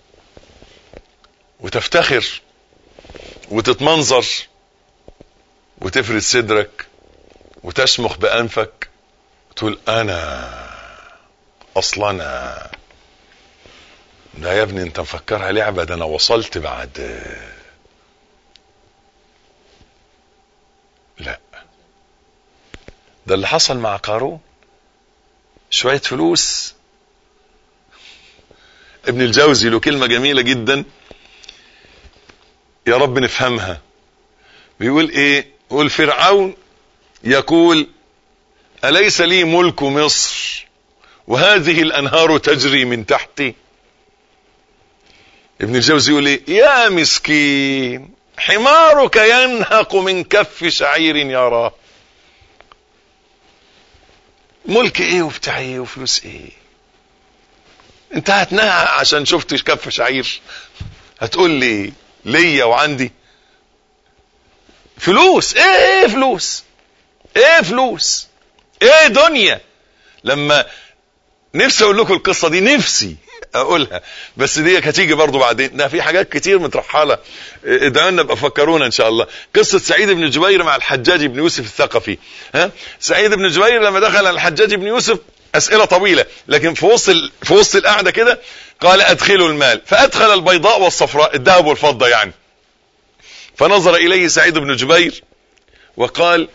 وتفتخر وتتمنظر وتفرد صدرك وتشمخ بأنفك تقول أنا أصلا أنا لا يا ابني انت مفكرها لعبة ده انا وصلت بعد لا ده اللي حصل مع قارون شوية فلوس ابن الجوزي له كلمة جميلة جدا يا رب نفهمها بيقول ايه يقول فرعون يقول أليس لي ملك مصر وهذه الأنهار تجري من تحتي ابن الجوزي يقول ايه يا مسكين حمارك ينهق من كف شعير يراه ملك ايه وبتاع ايه وفلوس ايه انت هتنهى عشان شفت كف شعير هتقول لي ليا وعندي فلوس ايه ايه فلوس ايه فلوس ايه دنيا لما نفسي اقول لكم القصه دي نفسي اقولها بس دي هتيجي برضو بعدين ده في حاجات كتير مترحله ادعوا لنا ابقى فكرونا ان شاء الله قصه سعيد بن جبير مع الحجاج بن يوسف الثقفي ها سعيد بن جبير لما دخل على الحجاج بن يوسف اسئله طويله لكن في وسط ال... في وسط القعده كده قال ادخلوا المال فادخل البيضاء والصفراء الذهب والفضه يعني فنظر اليه سعيد بن جبير وقال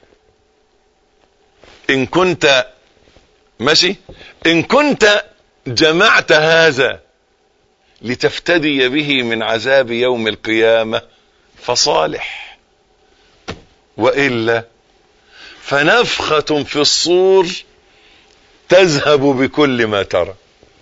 ان كنت ماشي ان كنت جمعت هذا لتفتدي به من عذاب يوم القيامة فصالح وإلا فنفخة في الصور تذهب بكل ما ترى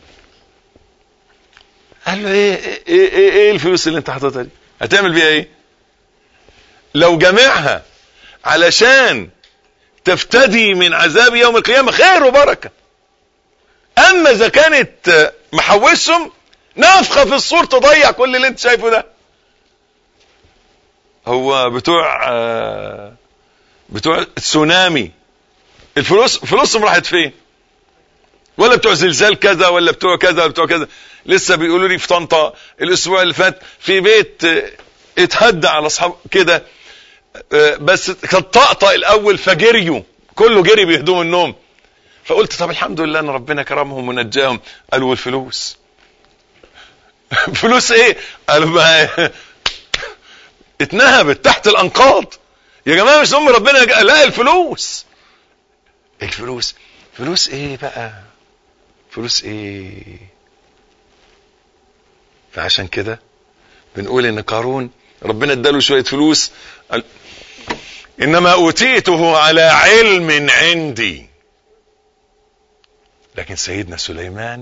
قال له ايه ايه ايه, إيه الفلوس اللي انت حاططها دي هتعمل بيها ايه لو جمعها علشان تفتدي من عذاب يوم القيامة خير وبركة اما اذا كانت محوشهم نفخة في الصور تضيع كل اللي انت شايفه ده هو بتوع بتوع تسونامي الفلوس فلوسهم راحت فين ولا بتوع زلزال كذا ولا بتوع كذا ولا بتوع كذا لسه بيقولوا لي في طنطا الاسبوع اللي فات في بيت اتهدى على اصحاب كده آه، بس كان طقطق الاول فجريوا كله جري بهدوم النوم فقلت طب الحمد لله ان ربنا كرمهم ونجاهم قالوا والفلوس فلوس ايه قالوا ما اتنهبت تحت الانقاض يا جماعه مش ام ربنا جا- لا الفلوس الفلوس فلوس ايه بقى فلوس ايه فعشان كده بنقول ان قارون ربنا اداله شويه فلوس قال انما اوتيته على علم عندي لكن سيدنا سليمان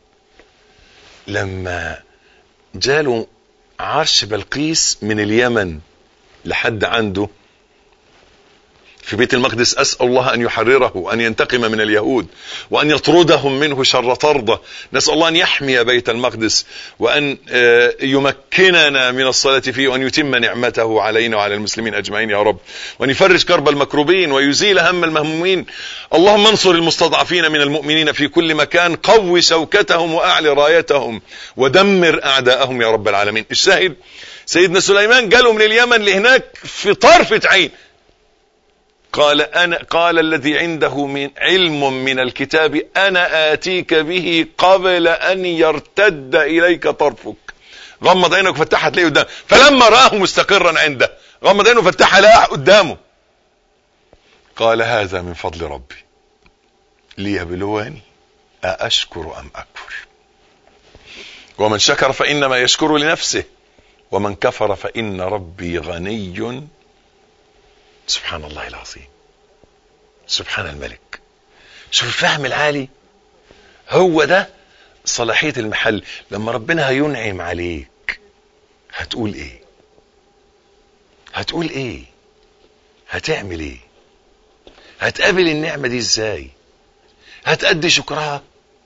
لما جاله عرش بلقيس من اليمن لحد عنده في بيت المقدس أسأل الله أن يحرره وأن ينتقم من اليهود وأن يطردهم منه شر طردة نسأل الله أن يحمي بيت المقدس وأن آه، يمكننا من الصلاة فيه وأن يتم نعمته علينا وعلى المسلمين أجمعين يا رب وأن يفرج كرب المكروبين ويزيل هم المهمومين اللهم انصر المستضعفين من المؤمنين في كل مكان قو شوكتهم وأعلي رايتهم ودمر أعداءهم يا رب العالمين الشاهد سيدنا سليمان قالوا من اليمن لهناك في طرفة عين قال أنا قال الذي عنده من علم من الكتاب أنا آتيك به قبل أن يرتد إليك طرفك غمض عينك وفتحها تلاقيه قدامه فلما رآه مستقرا عنده غمض عينه وفتحها لقاه قدامه قال هذا من فضل ربي ليبلوني أأشكر أم أكفر ومن شكر فإنما يشكر لنفسه ومن كفر فإن ربي غني سبحان الله العظيم سبحان الملك شوف الفهم العالي هو ده صلاحية المحل لما ربنا هينعم عليك هتقول ايه هتقول ايه هتعمل ايه هتقابل النعمة دي ازاي هتأدي شكرها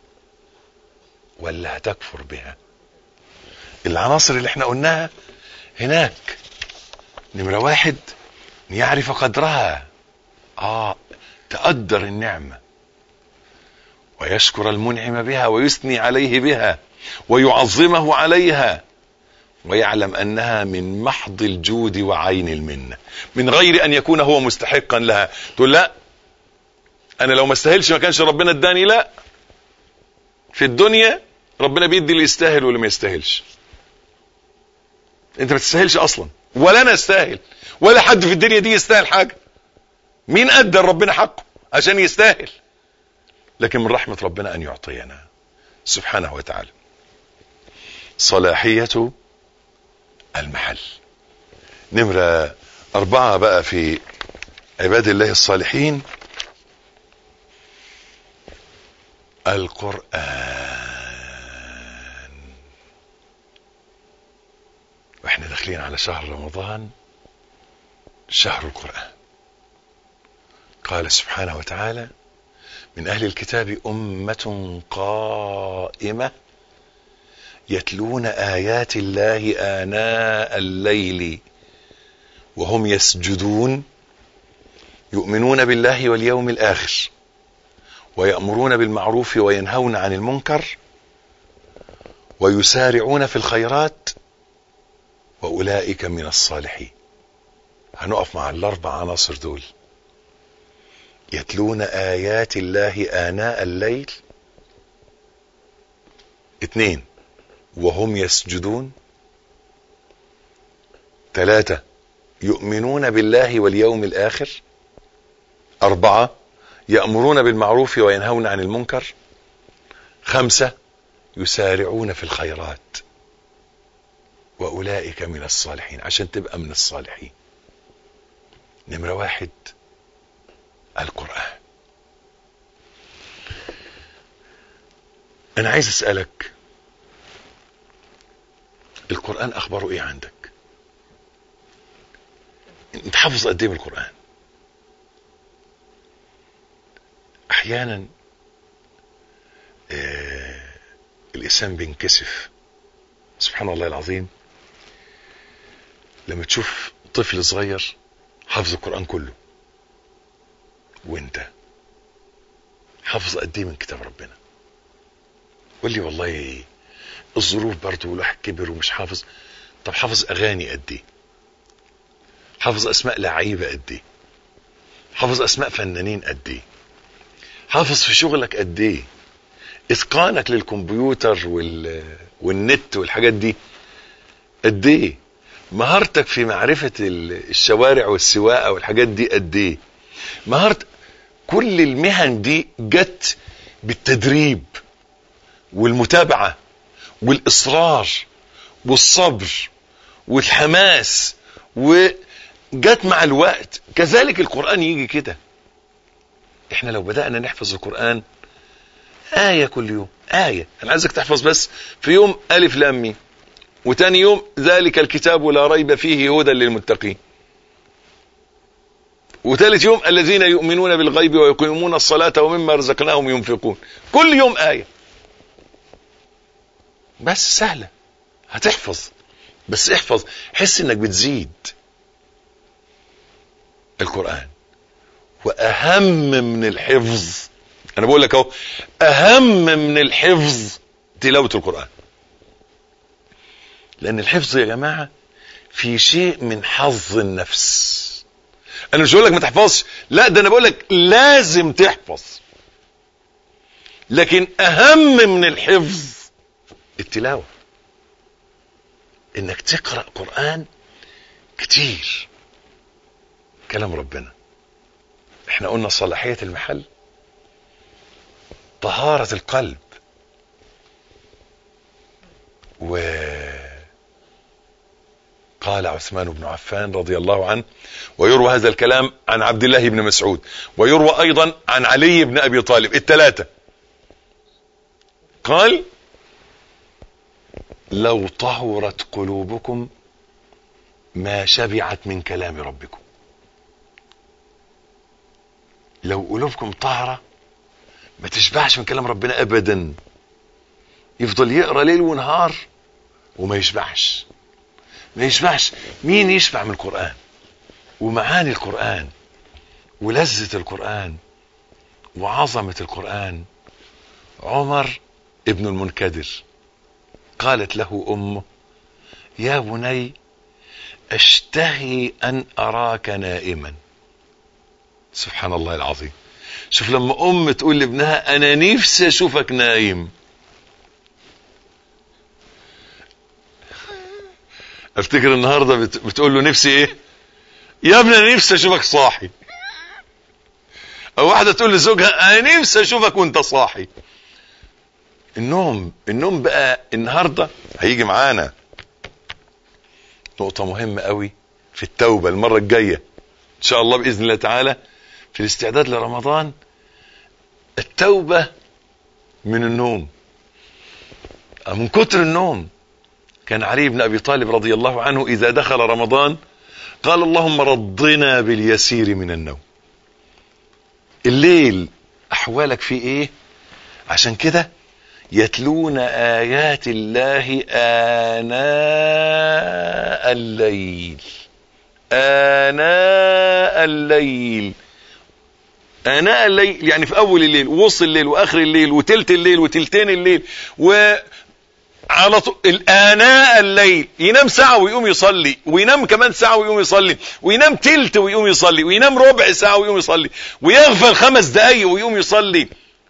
ولا هتكفر بها العناصر اللي احنا قلناها هناك نمرة واحد يعرف قدرها اه تقدر النعمة ويشكر المنعم بها ويثني عليه بها ويعظمه عليها ويعلم انها من محض الجود وعين المنه من غير ان يكون هو مستحقا لها تقول لا انا لو ما استاهلش ما كانش ربنا اداني لا في الدنيا ربنا بيدي اللي يستاهل واللي ما يستاهلش انت ما تستاهلش اصلا ولا انا استاهل ولا حد في الدنيا دي يستاهل حاجه مين ادى ربنا حقه عشان يستاهل لكن من رحمه ربنا ان يعطينا سبحانه وتعالى صلاحيه المحل نمره اربعه بقى في عباد الله الصالحين القرآن واحنا داخلين على شهر رمضان شهر القرآن قال سبحانه وتعالى من أهل الكتاب أمة قائمة يتلون آيات الله آناء الليل وهم يسجدون يؤمنون بالله واليوم الآخر ويأمرون بالمعروف وينهون عن المنكر ويسارعون في الخيرات وأولئك من الصالحين هنقف مع الأربع عناصر دول يتلون آيات الله آناء الليل اثنين وهم يسجدون ثلاثة يؤمنون بالله واليوم الآخر أربعة يأمرون بالمعروف وينهون عن المنكر خمسة يسارعون في الخيرات وأولئك من الصالحين عشان تبقى من الصالحين نمرة واحد القرآن أنا عايز أسألك القرآن أخباره إيه عندك أنت حافظ قد إيه من القرآن أحيانا آه الإنسان بينكسف سبحان الله العظيم لما تشوف طفل صغير حافظ القرآن كله وانت حافظ قد ايه من كتاب ربنا قول لي والله الظروف برضه والواحد كبر ومش حافظ طب حافظ اغاني قد ايه حافظ اسماء لعيبه قد ايه حافظ اسماء فنانين قد ايه حافظ في شغلك قد ايه اتقانك للكمبيوتر وال... والنت والحاجات دي قد ايه مهارتك في معرفة ال- الشوارع والسواقة والحاجات دي قد ايه مهارت كل المهن دي جت بالتدريب والمتابعة والإصرار والصبر والحماس وجت مع الوقت كذلك القرآن يجي كده احنا لو بدأنا نحفظ القرآن آية كل يوم آية أنا عايزك تحفظ بس في يوم ألف لام ميم وتاني يوم ذلك الكتاب لا ريب فيه هدى للمتقين وثالث يوم الذين يؤمنون بالغيب ويقيمون الصلاة ومما رزقناهم ينفقون كل يوم آية بس سهلة هتحفظ بس احفظ حس انك بتزيد القرآن واهم من الحفظ انا بقول لك اهو اهم من الحفظ تلاوة القرآن لان الحفظ يا جماعة في شيء من حظ النفس انا مش بقول لك ما تحفظش لا ده انا بقول لك لازم تحفظ لكن اهم من الحفظ التلاوة انك تقرأ قرآن كتير كلام ربنا احنا قلنا صلاحية المحل طهارة القلب و قال عثمان بن عفان رضي الله عنه ويروى هذا الكلام عن عبد الله بن مسعود ويروى ايضا عن علي بن ابي طالب الثلاثة قال لو طهرت قلوبكم ما شبعت من كلام ربكم لو قلوبكم طهرة ما تشبعش من كلام ربنا ابدا يفضل يقرا ليل ونهار وما يشبعش ما يشبعش مين يشبع من القرآن ومعاني القرآن ولذة القرآن وعظمة القرآن عمر ابن المنكدر قالت له أمه يا بني اشتهي أن أراك نائما سبحان الله العظيم شوف لما أم تقول لابنها أنا نفسي أشوفك نايم افتكر النهارده بت... بتقول له نفسي ايه يا ابني انا نفسي اشوفك صاحي او واحده تقول لزوجها انا نفسي اشوفك وانت صاحي النوم النوم بقى النهارده هيجي معانا نقطه مهمه قوي في التوبه المره الجايه ان شاء الله باذن الله تعالى في الاستعداد لرمضان التوبه من النوم من كتر النوم كان علي بن ابي طالب رضي الله عنه اذا دخل رمضان قال اللهم رضنا باليسير من النوم الليل احوالك فيه ايه عشان كده يتلون ايات الله اناء الليل اناء الليل اناء الليل يعني في اول الليل ووسط الليل واخر الليل وتلت الليل وتلتين الليل و على طول الآناء الليل ينام ساعة ويقوم يصلي وينام كمان ساعة ويقوم يصلي وينام تلت ويقوم يصلي وينام ربع ساعة ويقوم يصلي ويغفل خمس دقايق ويقوم يصلي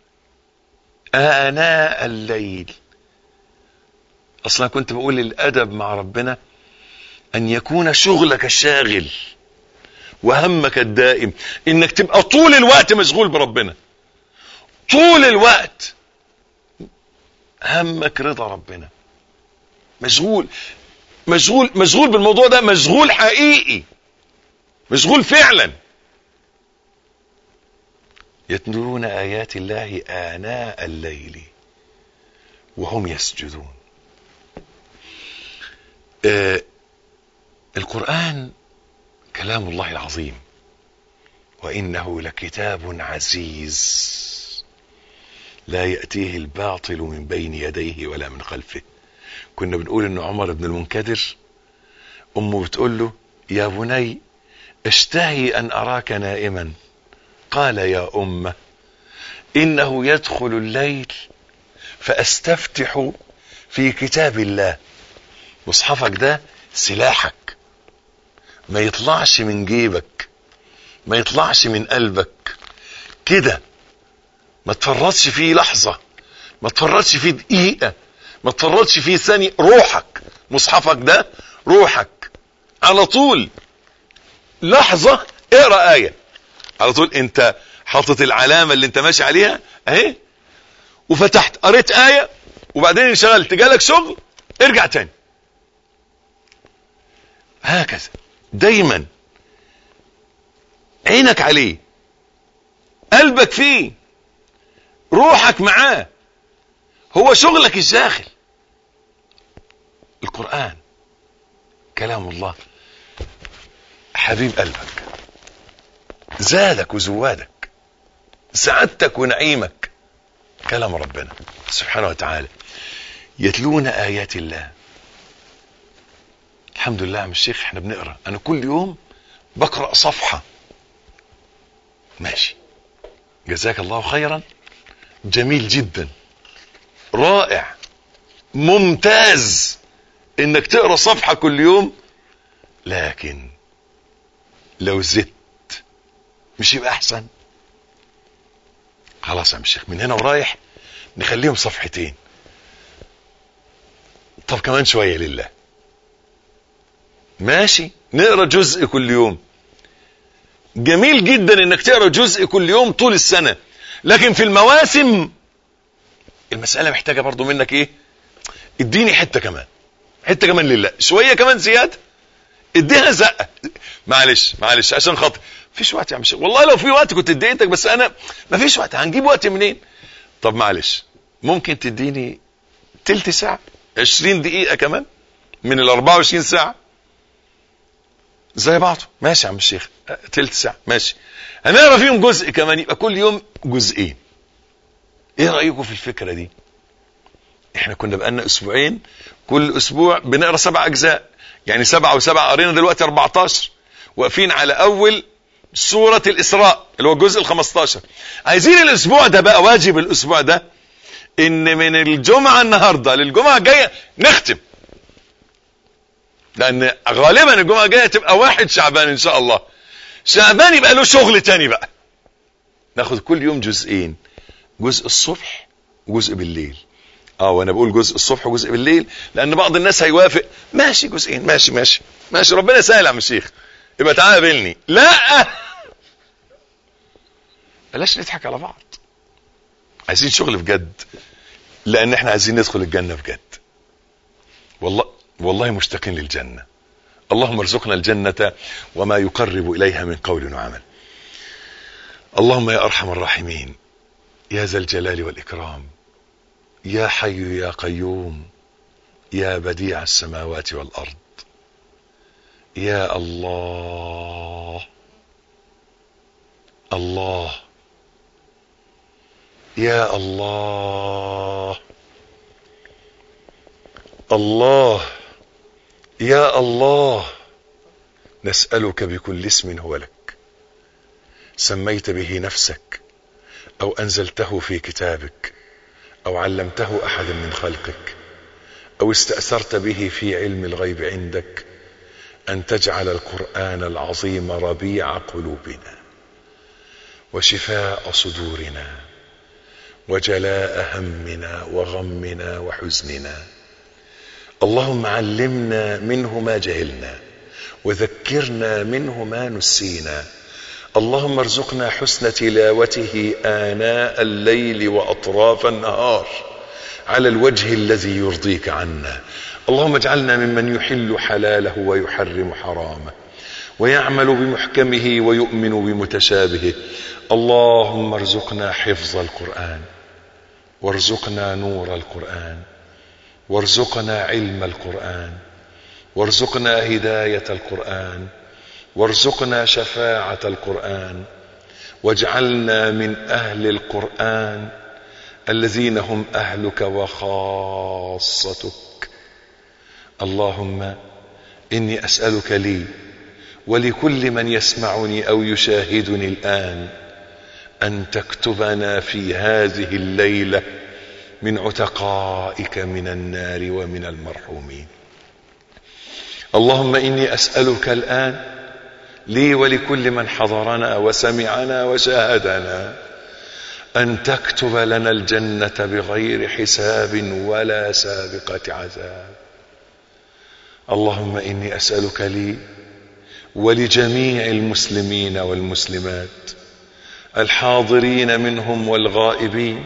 آناء الليل أصلا كنت بقول الأدب مع ربنا أن يكون شغلك الشاغل وهمك الدائم إنك تبقى طول الوقت مشغول بربنا طول الوقت همك رضا ربنا مشغول مشغول مشغول بالموضوع ده مشغول حقيقي مشغول فعلا يتلون آيات الله آناء الليل وهم يسجدون آه القرآن كلام الله العظيم وإنه لكتاب عزيز لا يأتيه الباطل من بين يديه ولا من خلفه كنا بنقول ان عمر بن المنكدر امه بتقول له يا بني اشتهي ان اراك نائما قال يا امه انه يدخل الليل فاستفتح في كتاب الله مصحفك ده سلاحك ما يطلعش من جيبك ما يطلعش من قلبك كده ما تفرطش فيه لحظة ما تفرطش فيه دقيقة ما تفرطش فيه ثانية روحك مصحفك ده روحك على طول لحظة اقرأ آية على طول انت حاطط العلامة اللي انت ماشي عليها اهي وفتحت قريت آية وبعدين انشغلت جالك شغل ارجع تاني هكذا دايما عينك عليه قلبك فيه روحك معاه هو شغلك الشاغل القرآن كلام الله حبيب قلبك زادك وزوادك سعادتك ونعيمك كلام ربنا سبحانه وتعالى يتلون آيات الله الحمد لله يا عم الشيخ احنا بنقرا انا كل يوم بقرا صفحه ماشي جزاك الله خيرا جميل جدا رائع ممتاز انك تقرا صفحه كل يوم لكن لو زدت مش يبقى احسن خلاص يا عم الشيخ من هنا ورايح نخليهم صفحتين طب كمان شويه لله ماشي نقرا جزء كل يوم جميل جدا انك تقرا جزء كل يوم طول السنه لكن في المواسم المساله محتاجه برضو منك ايه اديني حته كمان حته كمان لله شويه كمان زياده اديها زقه معلش معلش عشان خاطر مفيش وقت يا عم شيخ والله لو في وقت كنت اديتك بس انا مفيش وقت هنجيب وقت منين طب معلش ممكن تديني تلت ساعه 20 دقيقه كمان من ال 24 ساعه زي بعضه ماشي يا عم الشيخ أه، تلت ساعه ماشي هنقرا فيهم جزء كمان يبقى كل يوم جزئين ايه رايكم في الفكره دي احنا كنا بقالنا اسبوعين كل اسبوع بنقرا سبع اجزاء يعني سبعة وسبعة قرينا دلوقتي 14 واقفين على اول سورة الاسراء اللي هو الجزء ال 15 عايزين الاسبوع ده بقى واجب الاسبوع ده ان من الجمعة النهاردة للجمعة الجاية نختم لان غالبا الجمعة الجاية تبقى واحد شعبان ان شاء الله شعبان يبقى له شغل تاني بقى ناخد كل يوم جزئين جزء الصبح وجزء بالليل اه وانا بقول جزء الصبح وجزء بالليل لان بعض الناس هيوافق ماشي جزئين ماشي ماشي ماشي ربنا يسهل يا عم الشيخ يبقى تعالى قابلني لا بلاش نضحك على بعض عايزين شغل بجد لان احنا عايزين ندخل الجنه بجد والله والله مشتاقين للجنه اللهم ارزقنا الجنه وما يقرب اليها من قول وعمل اللهم يا ارحم الراحمين يا ذا الجلال والاكرام يا حي يا قيوم يا بديع السماوات والارض يا الله الله يا الله الله يا الله نسألك بكل اسم هو لك سميت به نفسك أو أنزلته في كتابك أو علمته أحدا من خلقك أو استأثرت به في علم الغيب عندك أن تجعل القرآن العظيم ربيع قلوبنا وشفاء صدورنا وجلاء همنا وغمنا وحزننا اللهم علمنا منه ما جهلنا وذكرنا منه ما نسينا اللهم ارزقنا حسن تلاوته آناء الليل وأطراف النهار على الوجه الذي يرضيك عنا اللهم اجعلنا ممن يحل حلاله ويحرم حرامه ويعمل بمحكمه ويؤمن بمتشابهه اللهم ارزقنا حفظ القرآن وارزقنا نور القرآن وارزقنا علم القرآن وارزقنا هداية القرآن وارزقنا شفاعة القرآن واجعلنا من أهل القرآن الذين هم أهلك وخاصتك اللهم إني أسألك لي ولكل من يسمعني أو يشاهدني الآن أن تكتبنا في هذه الليلة من عتقائك من النار ومن المرحومين اللهم إني أسألك الآن لي ولكل من حضرنا وسمعنا وشاهدنا أن تكتب لنا الجنة بغير حساب ولا سابقة عذاب اللهم إني أسألك لي ولجميع المسلمين والمسلمات الحاضرين منهم والغائبين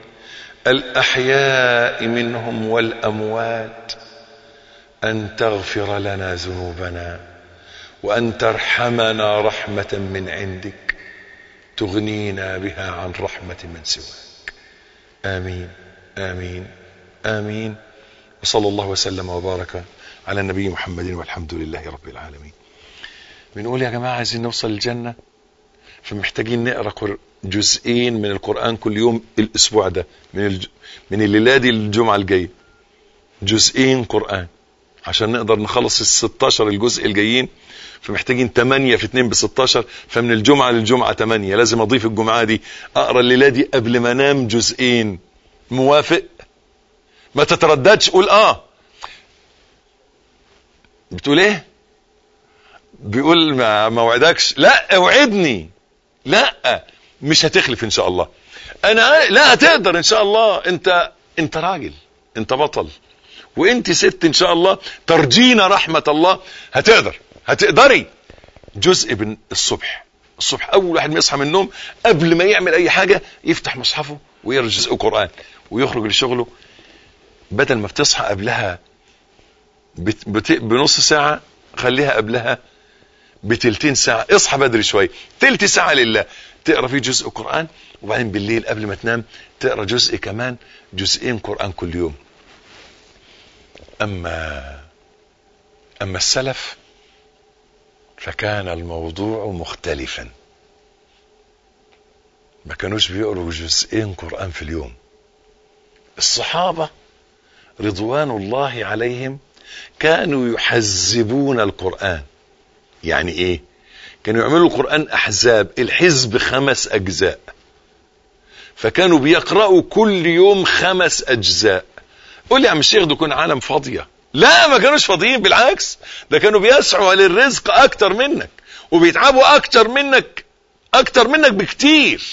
الأحياء منهم والأموات أن تغفر لنا ذنوبنا وأن ترحمنا رحمة من عندك تغنينا بها عن رحمة من سواك آمين آمين آمين وصلى الله وسلم وبارك على النبي محمد والحمد لله رب العالمين بنقول يا جماعة عايزين نوصل الجنة فمحتاجين نقرأ جزئين من القرآن كل يوم الأسبوع ده من الج... من الليلة دي للجمعة الجاية جزئين قرآن عشان نقدر نخلص ال 16 الجزء الجايين فمحتاجين 8 في 2 ب 16 فمن الجمعة للجمعة 8 لازم أضيف الجمعة دي أقرأ الليلة دي قبل ما أنام جزئين موافق ما تترددش قول آه بتقول إيه بيقول ما ما وعدكش لا اوعدني لا مش هتخلف ان شاء الله انا لا هتقدر ان شاء الله انت انت راجل انت بطل وانت ست ان شاء الله ترجينا رحمة الله هتقدر هتقدري جزء من الصبح الصبح اول واحد ما يصحى من النوم قبل ما يعمل اي حاجة يفتح مصحفه ويقرا جزء قرآن ويخرج لشغله بدل ما بتصحى قبلها بت بت بنص ساعة خليها قبلها بتلتين ساعة اصحى بدري شوي تلت ساعة لله تقرا فيه جزء قرآن وبعدين بالليل قبل ما تنام تقرا جزء كمان جزئين قرآن كل يوم أما أما السلف فكان الموضوع مختلفا ما كانوش بيقروا جزئين قرآن في اليوم الصحابة رضوان الله عليهم كانوا يحزبون القرآن يعني ايه كانوا يعملوا القرآن احزاب الحزب خمس اجزاء فكانوا بيقرأوا كل يوم خمس اجزاء قول لي يا عم الشيخ ده كون عالم فاضية لا ما كانوش فاضيين بالعكس ده كانوا بيسعوا للرزق اكتر منك وبيتعبوا اكتر منك اكتر منك بكتير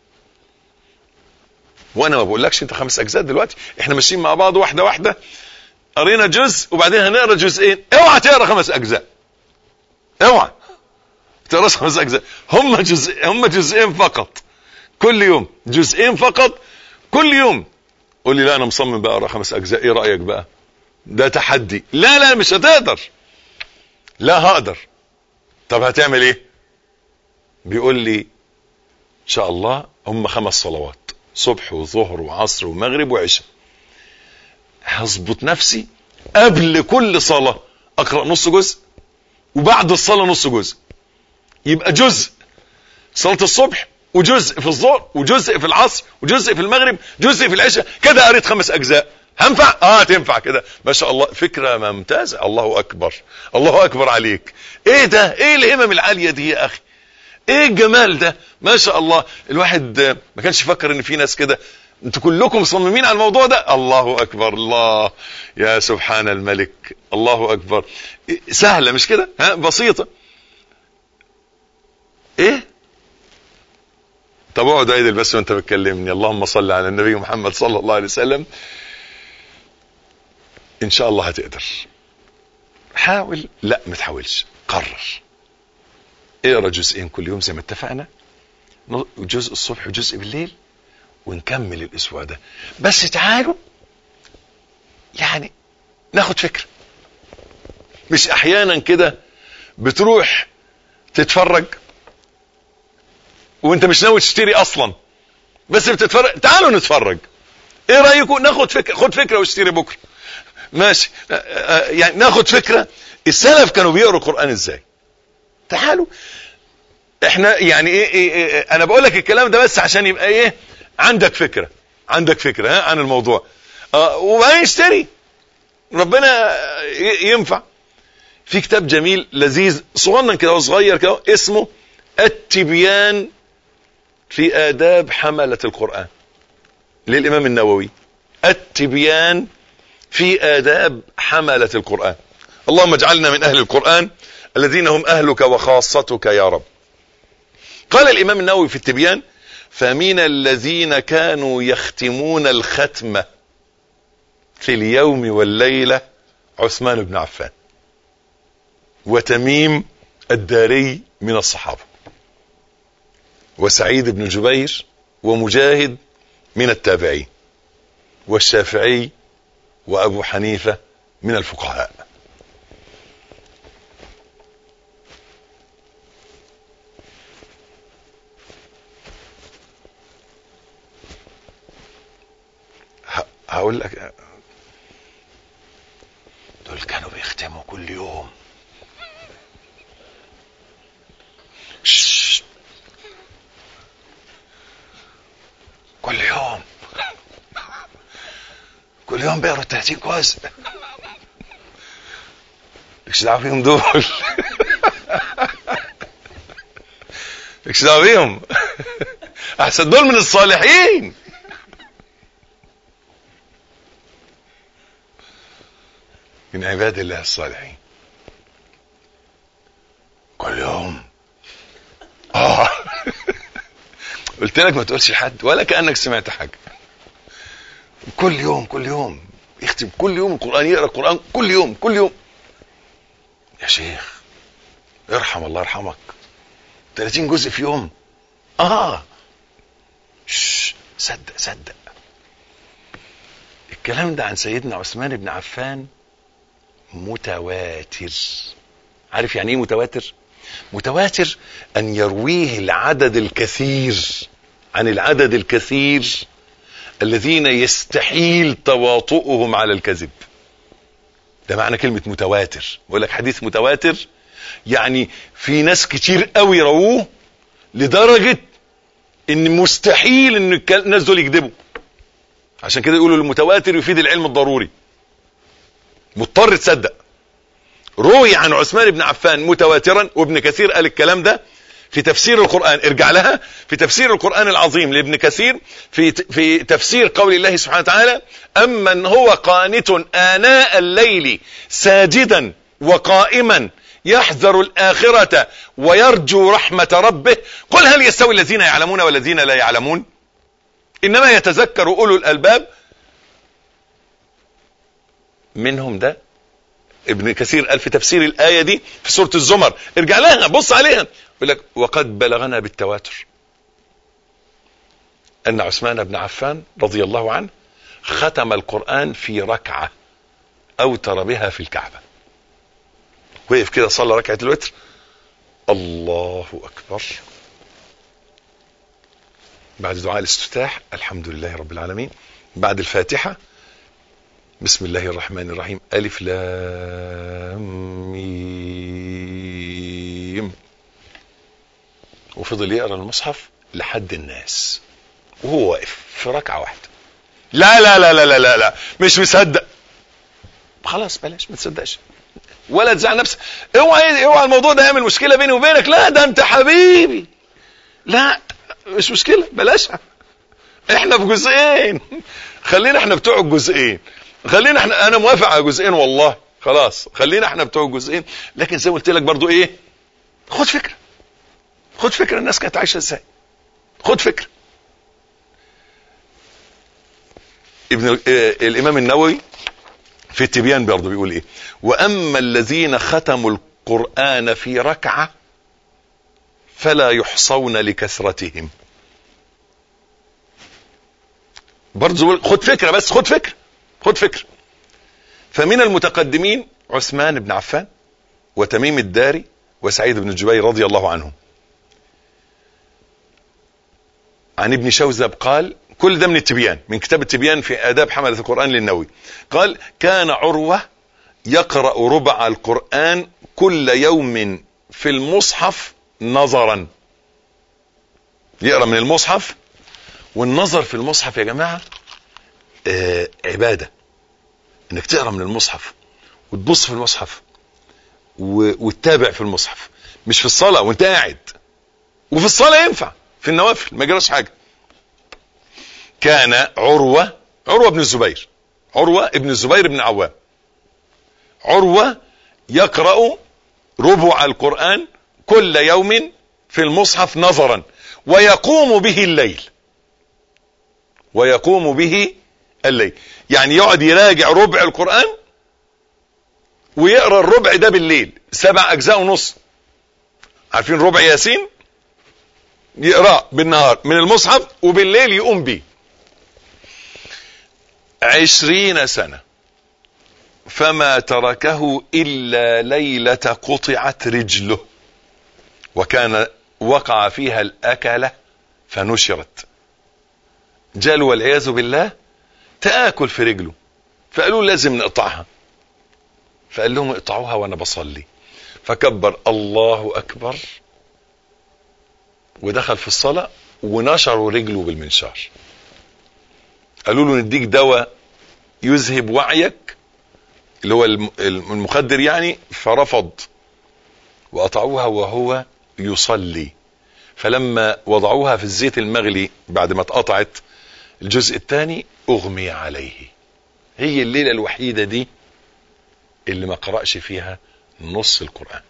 وانا ما بقولكش انت خمس اجزاء دلوقتي احنا ماشيين مع بعض واحده واحده قرينا جزء وبعدين هنقرا جزئين اوعى تقرا خمس اجزاء اوعى تقراش خمس اجزاء هم جزء هم جزئين فقط كل يوم جزئين فقط كل يوم قول لي لا انا مصمم بقى اقرا خمس اجزاء ايه رايك بقى ده تحدي لا لا مش هتقدر لا هقدر طب هتعمل ايه بيقول لي ان شاء الله هم خمس صلوات صبح وظهر وعصر ومغرب وعشاء هظبط نفسي قبل كل صلاة اقرأ نص جزء وبعد الصلاة نص جزء يبقى جزء صلاة الصبح وجزء في الظهر وجزء في العصر وجزء في المغرب جزء في العشاء كده قريت خمس اجزاء هنفع اه تنفع كده ما شاء الله فكرة ممتازة الله اكبر الله اكبر عليك ايه ده ايه الهمم العالية دي يا اخي ايه الجمال ده ما شاء الله الواحد ما كانش يفكر ان في ناس كده انتوا كلكم مصممين على الموضوع ده الله اكبر الله يا سبحان الملك الله اكبر سهلة مش كده ها بسيطة ايه طب اقعد عيدل بس وانت بتكلمني اللهم صل على النبي محمد صلى الله عليه وسلم ان شاء الله هتقدر حاول لا ما تحاولش قرر اقرا جزئين كل يوم زي ما اتفقنا جزء الصبح وجزء بالليل ونكمل الاسبوع ده بس تعالوا يعني ناخد فكره مش احيانا كده بتروح تتفرج وانت مش ناوي تشتري اصلا بس بتتفرج تعالوا نتفرج ايه رايكم ناخد فكره خد فكره واشتري بكره ماشي يعني ناخد فكره السلف كانوا بيقروا القران ازاي تعالوا احنا يعني ايه, إيه, إيه انا بقول لك الكلام ده بس عشان يبقى ايه عندك فكره عندك فكره ها عن الموضوع اه وبعدين اشتري ربنا ينفع في كتاب جميل لذيذ صغنن كده وصغير كده اسمه التبيان في آداب حملة القرآن للإمام النووي التبيان في آداب حملة القرآن اللهم اجعلنا من اهل القرآن الذين هم اهلك وخاصتك يا رب قال الامام النووي في التبيان فمن الذين كانوا يختمون الختمة في اليوم والليلة عثمان بن عفان وتميم الداري من الصحابة وسعيد بن جبير ومجاهد من التابعين والشافعي وأبو حنيفة من الفقهاء هقول لك دول كانوا بيختموا كل يوم شش. كل يوم كل يوم بيقروا 30 كويس مش دعوه بيهم دول مش دعوه بيهم احسن دول من الصالحين من عباد الله الصالحين كل يوم اه قلت لك ما تقولش لحد ولا كانك سمعت حاجه كل يوم كل يوم يختم كل يوم القران يقرا القران كل يوم كل يوم يا شيخ ارحم الله يرحمك 30 جزء في يوم اه شش صدق صدق الكلام ده عن سيدنا عثمان بن عفان متواتر عارف يعني ايه متواتر متواتر ان يرويه العدد الكثير عن العدد الكثير الذين يستحيل تواطؤهم على الكذب ده معنى كلمة متواتر بقول لك حديث متواتر يعني في ناس كتير قوي رووه لدرجة ان مستحيل ان الناس دول يكذبوا عشان كده يقولوا المتواتر يفيد العلم الضروري مضطر تصدق روي عن عثمان بن عفان متواترا وابن كثير قال الكلام ده في تفسير القرآن ارجع لها في تفسير القرآن العظيم لابن كثير في في تفسير قول الله سبحانه وتعالى أمن هو قانت آناء الليل ساجدا وقائما يحذر الآخرة ويرجو رحمة ربه قل هل يستوي الذين يعلمون والذين لا يعلمون إنما يتذكر أولو الألباب منهم ده ابن كثير قال في تفسير الآية دي في سورة الزمر ارجع لها بص عليها يقول لك وقد بلغنا بالتواتر أن عثمان بن عفان رضي الله عنه ختم القرآن في ركعة أوتر بها في الكعبة وقف كده صلى ركعة الوتر الله أكبر بعد دعاء الاستفتاح الحمد لله رب العالمين بعد الفاتحة بسم الله الرحمن الرحيم ألف لام ميم وفضل يقرا المصحف لحد الناس وهو واقف في ركعة واحدة لا لا لا لا لا لا, لا. مش مصدق خلاص بلاش ما تصدقش ولا تزعل نفسك اوعى اوعى الموضوع ده يعمل مشكله بيني وبينك لا ده انت حبيبي لا مش مشكله بلاشها احنا في جزئين خلينا احنا بتوع الجزئين خلينا احنا انا موافق على جزئين والله خلاص خلينا احنا بتوع الجزئين لكن زي ما قلت لك برضو ايه خد فكره خد فكره الناس كانت عايشه ازاي خد فكره ابن اه الامام النووي في التبيان برضه بيقول ايه واما الذين ختموا القران في ركعه فلا يحصون لكثرتهم برضه خد فكره بس خد فكره خد فكره فمن المتقدمين عثمان بن عفان وتميم الداري وسعيد بن جبير رضي الله عنهم عن ابن شوذب قال كل ده من التبيان من كتاب التبيان في آداب حملة القرآن للنووي قال كان عروة يقرأ ربع القرآن كل يوم في المصحف نظرا يقرأ من المصحف والنظر في المصحف يا جماعة آه عبادة انك تقرأ من المصحف وتبص في المصحف وتتابع في المصحف مش في الصلاة وانت قاعد وفي الصلاة ينفع في النوافل ما جراش حاجة كان عروة عروة بن الزبير عروة ابن الزبير بن عوام عروة يقرأ ربع القرآن كل يوم في المصحف نظرا ويقوم به الليل ويقوم به الليل يعني يقعد يراجع ربع القرآن ويقرأ الربع ده بالليل سبع أجزاء ونص عارفين ربع ياسين يقرأ بالنهار من المصحف وبالليل يقوم به عشرين سنة فما تركه إلا ليلة قطعت رجله وكان وقع فيها الأكلة فنشرت جاله والعياذ بالله تآكل في رجله فقالوا لازم نقطعها فقال لهم اقطعوها وانا بصلي فكبر الله اكبر ودخل في الصلاة ونشروا رجله بالمنشار قالوا له نديك دواء يذهب وعيك اللي هو المخدر يعني فرفض وقطعوها وهو يصلي فلما وضعوها في الزيت المغلي بعد ما اتقطعت الجزء الثاني اغمي عليه هي الليلة الوحيدة دي اللي ما قرأش فيها نص القرآن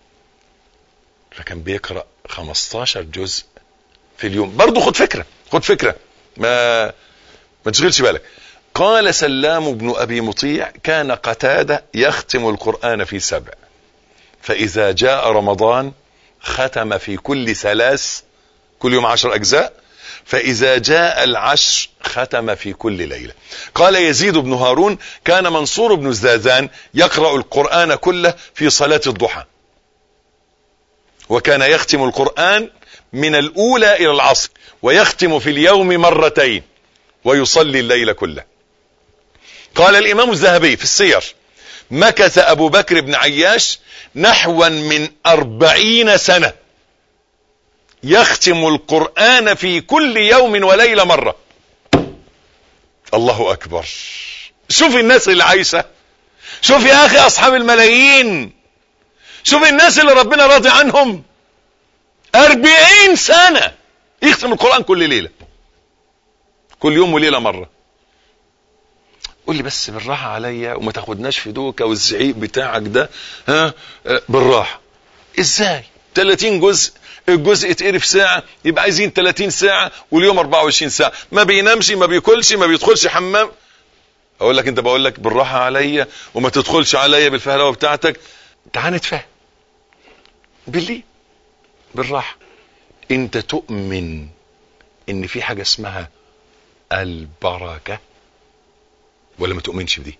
فكان بيقرأ 15 جزء في اليوم برضه خد فكرة خد فكرة ما ما تشغلش بالك قال سلام بن أبي مطيع كان قتادة يختم القرآن في سبع فإذا جاء رمضان ختم في كل ثلاث كل يوم عشر أجزاء فإذا جاء العشر ختم في كل ليلة قال يزيد بن هارون كان منصور بن الزاذان يقرأ القرآن كله في صلاة الضحى وكان يختم القرآن من الأولى إلى العصر ويختم في اليوم مرتين ويصلي الليل كله قال الإمام الذهبي في السير مكث أبو بكر بن عياش نحوا من أربعين سنة يختم القرآن في كل يوم وليلة مرة الله أكبر شوف الناس اللي عايشة شوف يا أخي أصحاب الملايين شوف الناس اللي ربنا راضي عنهم أربعين سنة يختم القرآن كل ليلة كل يوم وليلة مرة قول لي بس بالراحة عليا وما تاخدناش في دوكة والزعيق بتاعك ده ها بالراحة ازاي 30 جزء الجزء اتقري في ساعة يبقى عايزين 30 ساعة واليوم 24 ساعة ما بينامش ما بياكلش ما بيدخلش حمام اقول لك انت بقول لك بالراحة عليا وما تدخلش عليا بالفهلوة بتاعتك تعال نتفاهم بالليه بالراحة انت تؤمن ان في حاجة اسمها البركة ولا ما تؤمنش بدي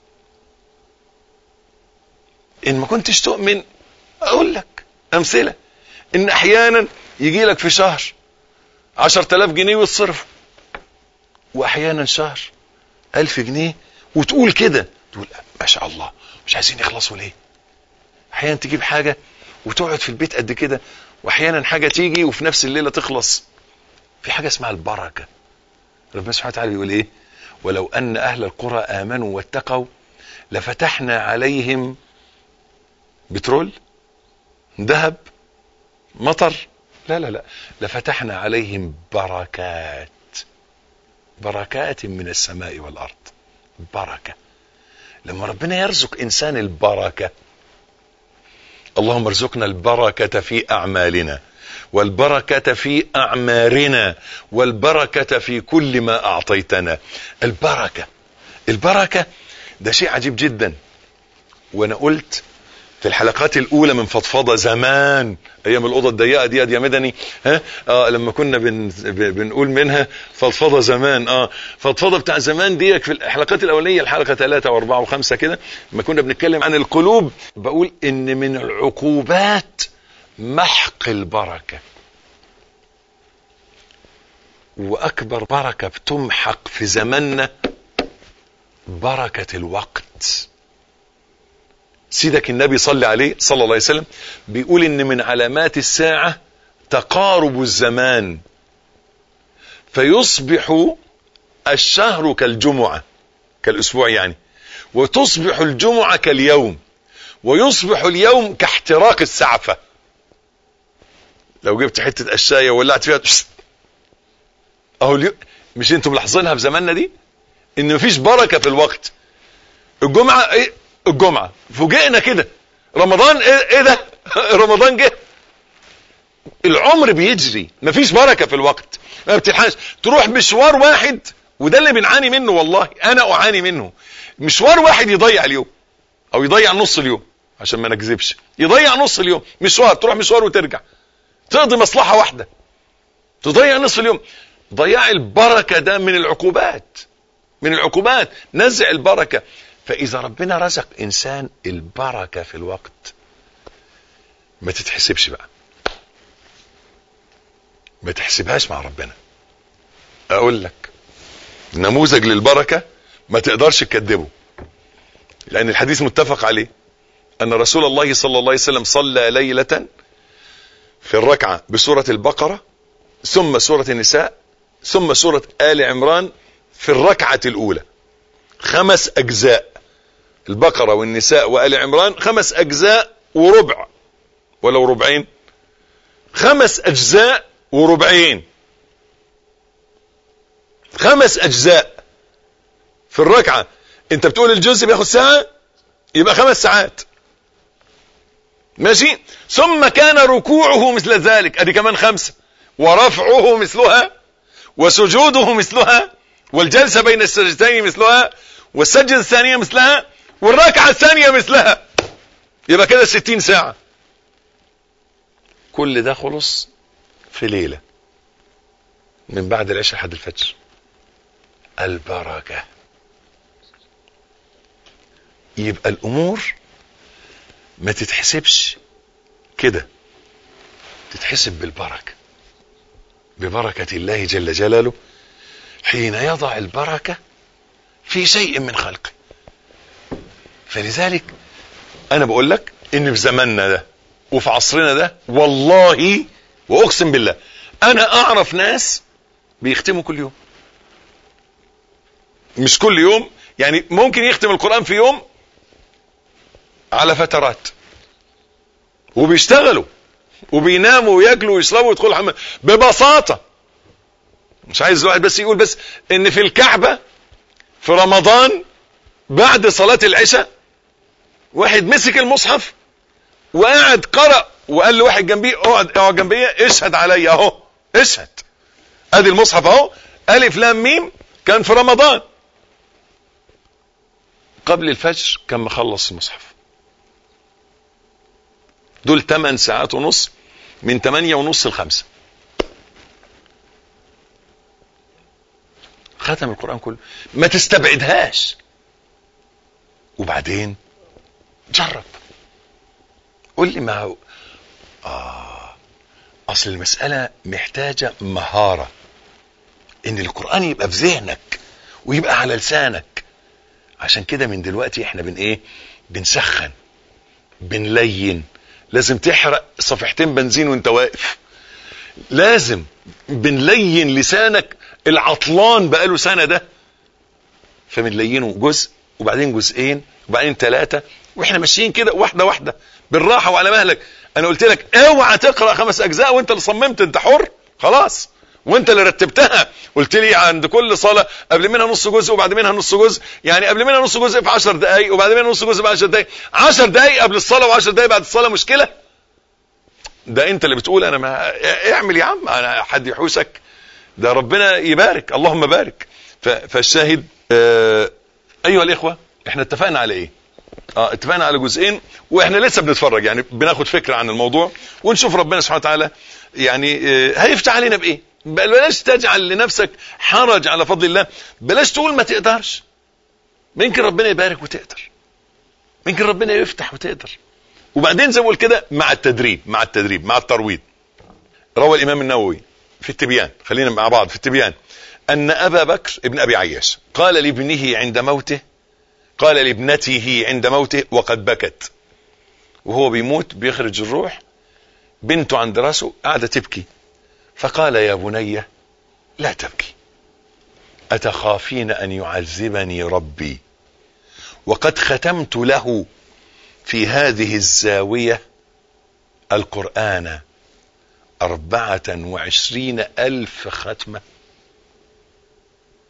ان ما كنتش تؤمن اقول لك امثله ان احيانا يجي لك في شهر عشر تلاف جنيه وتصرف واحيانا شهر الف جنيه وتقول كده تقول ما شاء الله مش عايزين يخلصوا ليه احيانا تجيب حاجة وتقعد في البيت قد كده واحيانا حاجة تيجي وفي نفس الليلة تخلص في حاجة اسمها البركة ربنا سبحانه وتعالى يقول ايه ولو ان اهل القرى امنوا واتقوا لفتحنا عليهم بترول ذهب مطر لا لا لا لفتحنا عليهم بركات بركات من السماء والارض بركه لما ربنا يرزق انسان البركه اللهم ارزقنا البركه في اعمالنا والبركه في اعمارنا والبركه في كل ما اعطيتنا البركه البركه ده شيء عجيب جدا وانا قلت في الحلقات الاولى من فضفضه زمان ايام الاوضه الضيقه دي يا مدني ها اه لما كنا بن بنقول منها فضفضه زمان اه فضفضه بتاع زمان دي في الحلقات الاولانيه الحلقه ثلاثة واربعة وخمسة كده لما كنا بنتكلم عن القلوب بقول ان من العقوبات محق البركه واكبر بركه بتمحق في زماننا بركه الوقت سيدك النبي صلى عليه صلى الله عليه وسلم بيقول ان من علامات الساعة تقارب الزمان فيصبح الشهر كالجمعة كالاسبوع يعني وتصبح الجمعة كاليوم ويصبح اليوم كاحتراق السعفة لو جبت حتة قشاية وولعت فيها اهو اليو... مش انتم ملاحظينها في زماننا دي ان مفيش بركة في الوقت الجمعة ايه الجمعة فوجئنا كده رمضان ايه, إيه ده رمضان جه العمر بيجري مفيش بركة في الوقت ما بتلحقش تروح مشوار واحد وده اللي بنعاني منه والله انا اعاني منه مشوار واحد يضيع اليوم او يضيع نص اليوم عشان ما نكذبش يضيع نص اليوم مشوار تروح مشوار وترجع تقضي مصلحة واحدة تضيع نصف اليوم ضياع البركة ده من العقوبات من العقوبات نزع البركة فإذا ربنا رزق إنسان البركة في الوقت ما تتحسبش بقى ما تحسبهاش مع ربنا أقول لك نموذج للبركة ما تقدرش تكذبه لأن الحديث متفق عليه أن رسول الله صلى الله عليه وسلم صلى ليلة في الركعة بسورة البقرة ثم سورة النساء ثم سورة آل عمران في الركعة الأولى خمس أجزاء البقرة والنساء وآل عمران خمس أجزاء وربع ولو ربعين خمس أجزاء وربعين خمس أجزاء في الركعة انت بتقول الجزء بياخد ساعة يبقى خمس ساعات ماشي ثم كان ركوعه مثل ذلك ادي كمان خمسة ورفعه مثلها وسجوده مثلها والجلسة بين السجدتين مثلها والسجدة الثانية مثلها والركعة الثانية مثلها يبقى كده ستين ساعة كل ده خلص في ليلة من بعد العشاء لحد الفجر البركة يبقى الامور ما تتحسبش كده تتحسب بالبركة ببركة الله جل جلاله حين يضع البركة في شيء من خلقه فلذلك انا بقول لك ان في زماننا ده وفي عصرنا ده والله واقسم بالله انا اعرف ناس بيختموا كل يوم مش كل يوم يعني ممكن يختم القرآن في يوم على فترات وبيشتغلوا وبيناموا وياكلوا ويشربوا ويدخلوا الحمام ببساطة مش عايز الواحد بس يقول بس ان في الكعبة في رمضان بعد صلاة العشاء واحد مسك المصحف وقعد قرأ وقال لواحد جنبيه اقعد اقعد جنبيه اشهد عليا اهو اشهد ادي المصحف اهو الف لام ميم كان في رمضان قبل الفجر كان مخلص المصحف دول 8 ساعات ونص من 8 ونص ل 5 ختم القرآن كله ما تستبعدهاش وبعدين جرب قول لي ما هو آه أصل المسألة محتاجة مهارة إن القرآن يبقى في ذهنك ويبقى على لسانك عشان كده من دلوقتي احنا بن ايه بنسخن بنلين لازم تحرق صفيحتين بنزين وانت واقف لازم بنلين لسانك العطلان بقاله سنة ده فبنلينه جزء وبعدين جزئين وبعدين ثلاثة واحنا ماشيين كده واحدة واحدة بالراحة وعلى مهلك انا قلت لك اوعى تقرأ خمس اجزاء وانت اللي صممت انت حر خلاص وانت اللي رتبتها قلت لي عند كل صلاة قبل منها نص جزء وبعد منها نص جزء يعني قبل منها نص جزء في 10 دقايق وبعد منها نص جزء في 10 دقايق 10 دقايق قبل الصلاة و10 دقايق بعد الصلاة مشكلة ده انت اللي بتقول انا ما اعمل يا عم انا حد يحوسك ده ربنا يبارك اللهم بارك فالشاهد اه ايها الاخوة احنا اتفقنا على ايه اه اتفقنا على جزئين واحنا لسه بنتفرج يعني بناخد فكرة عن الموضوع ونشوف ربنا سبحانه وتعالى يعني اه هيفتح علينا بايه بلاش تجعل لنفسك حرج على فضل الله بلاش تقول ما تقدرش ممكن ربنا يبارك وتقدر ممكن ربنا يفتح وتقدر وبعدين زي ما بقول كده مع التدريب مع التدريب مع الترويض روى الامام النووي في التبيان خلينا مع بعض في التبيان ان ابا بكر ابن ابي عياش قال لابنه عند موته قال لابنته عند موته وقد بكت وهو بيموت بيخرج الروح بنته عند راسه قاعده تبكي فقال يا بني لا تبكي أتخافين أن يعذبني ربي وقد ختمت له في هذه الزاوية القرآن أربعة وعشرين ألف ختمة